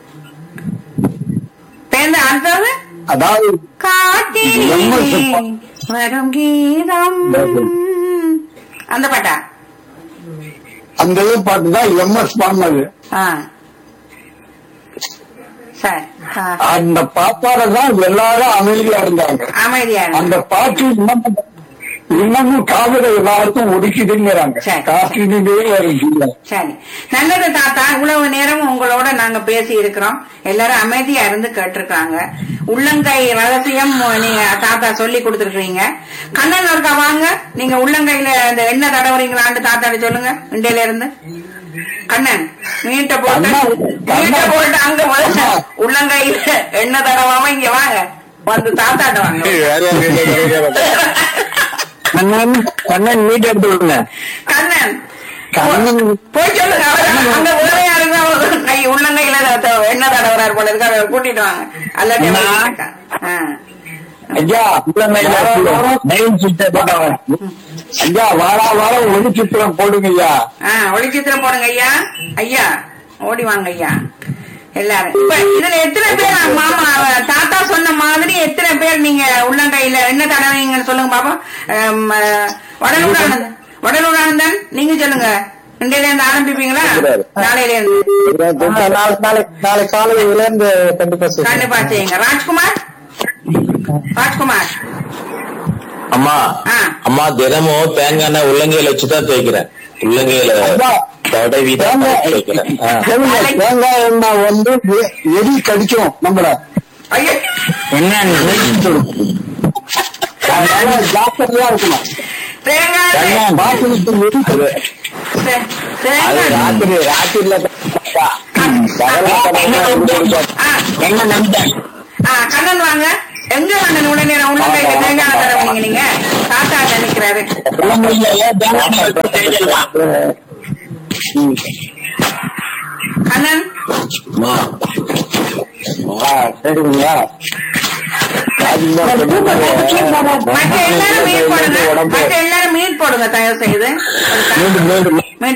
பேருந்து அடுத்தது அதாவது காட்டிலே எம்எஸ் பா- வரும் கீதம் அந்த பாட்டா அந்த இதே பாட்டு தான் எம்எஸ் பாடினது ஆ சரி ஆ. அந்த பாட்டால தான் எல்லாரும் அமைதியா இருந்தாங்க அமைதியா இருங்க. அந்த பாட்டு இன்னமும் இன்னமும் காதல எல்லாருக்கும் ஒடுக்கிதுங்கிறாங்க சரி. காற்றினிலே வரும் கீதம் சரி நல்லது தாத்தா இவ்வளவு நேரம் உங்களோட நாங்க பேசி இருக்கிறோம் எல்லாரும் அமைதியா இருந்து கேட்டிருக்காங்க உள்ளங்கை ரகசியம் நீங்க தாத்தா சொல்லி கொடுத்துருக்கீங்க கண்ணன் இருக்கா வாங்க நீங்க உள்ளங்கையில இந்த எண்ணெய் தடவுறீங்களான்னு தாத்தாட்ட சொல்லுங்க இண்டையில இருந்து கண்ணன் மீட்ட போட்டு அண்ணா, மீட்ட அண்ணா. போட்டு அங்க வந்து உள்ளங்கையில எண்ணெய் தடவாம இங்க வாங்க வந்து தாத்தாட்ட வாங்க கண்ணன் கண்ணன் மீட் எடுத்து விடுங்க கண்ணன் கண்ணன் போய் சொல்லுங்க அவர் அங்க வேற யாருங்க அவர் கை உள்ளங்கையில த- எண்ணெய் தடவுறாரு போல இருக்கு அவரை கூட்டிட்டு வாங்க அல்லாட்டி அவர் அண்ணா. இருக்கா. ஆ. ஐயா வாரம் வாரம் நெயின் சுத்த போட்டவன் ஐயா வாரா வாரம் ஒளி சித்திரம் போடுங்க ஐயா ஆ, ஒளிச்சித்திரம் போடுங்க ஐயா ஐயா ஓடி வாங்க ஐயா எல்லாரும் இப்ப இதுல எத்தனை பேர் மாமா தாத்தா சொன்ன மாதிரி எத்தனை பேர் நீங்க உள்ளங்கையில என்ன தடவைங்கன்னு சொல்லுங்க பாப்பா ஆம், அஹ், வடலூர் ஆனந்தன் வடலூர் ஆனந்தன் நீங்க சொல்லுங்க இன்றையில இருந்து ஆரம்பிப்பீங்களா நாளையில இருந்து நாளை நாளை நாளை காலையில இருந்து கண்டிப்பா செய்யுங்க. கண்டிப்பா செய்யுங்க ராஜ்குமார் ராஜ்குமார் அம்மா ஆ. அம்மா தினமும் தேங்காய் எண்ணெய் உள்ளங்கையில வச்சுதான் தேய்க்கிறேன் உள்ளங்கையில ஐயா சதவீதம் கேட்கிறேன். ஆ. கேளுங்க, தேங்காய் எண்ணெய் வந்து எ- எலி கடிக்கும் நம்மள ஐயோ அதனால ஜாக்கிரதையா இருக்கணும் தேங்காய் வாசலுக்கு எலி கடி- தே- அது தேங்காய் ராத்திரி ராத்திரில பகல ஆ, என்ன நம்பிட்டேன் ஆ, கண்ணன் வாங்க எங்க வாங்க உடனே உள்ள கைக்கு தேங்காய் தரவீங்க நீங்க தாத்தா நினைக்கிறாரு கண்ணன் சரிங்களா மற்ற எல்லாரும் மீன் போடுங்க மற்ற எல்லாரும் மீன் போடுங்க தயவு செய்து மீண்டும் மீண்டும்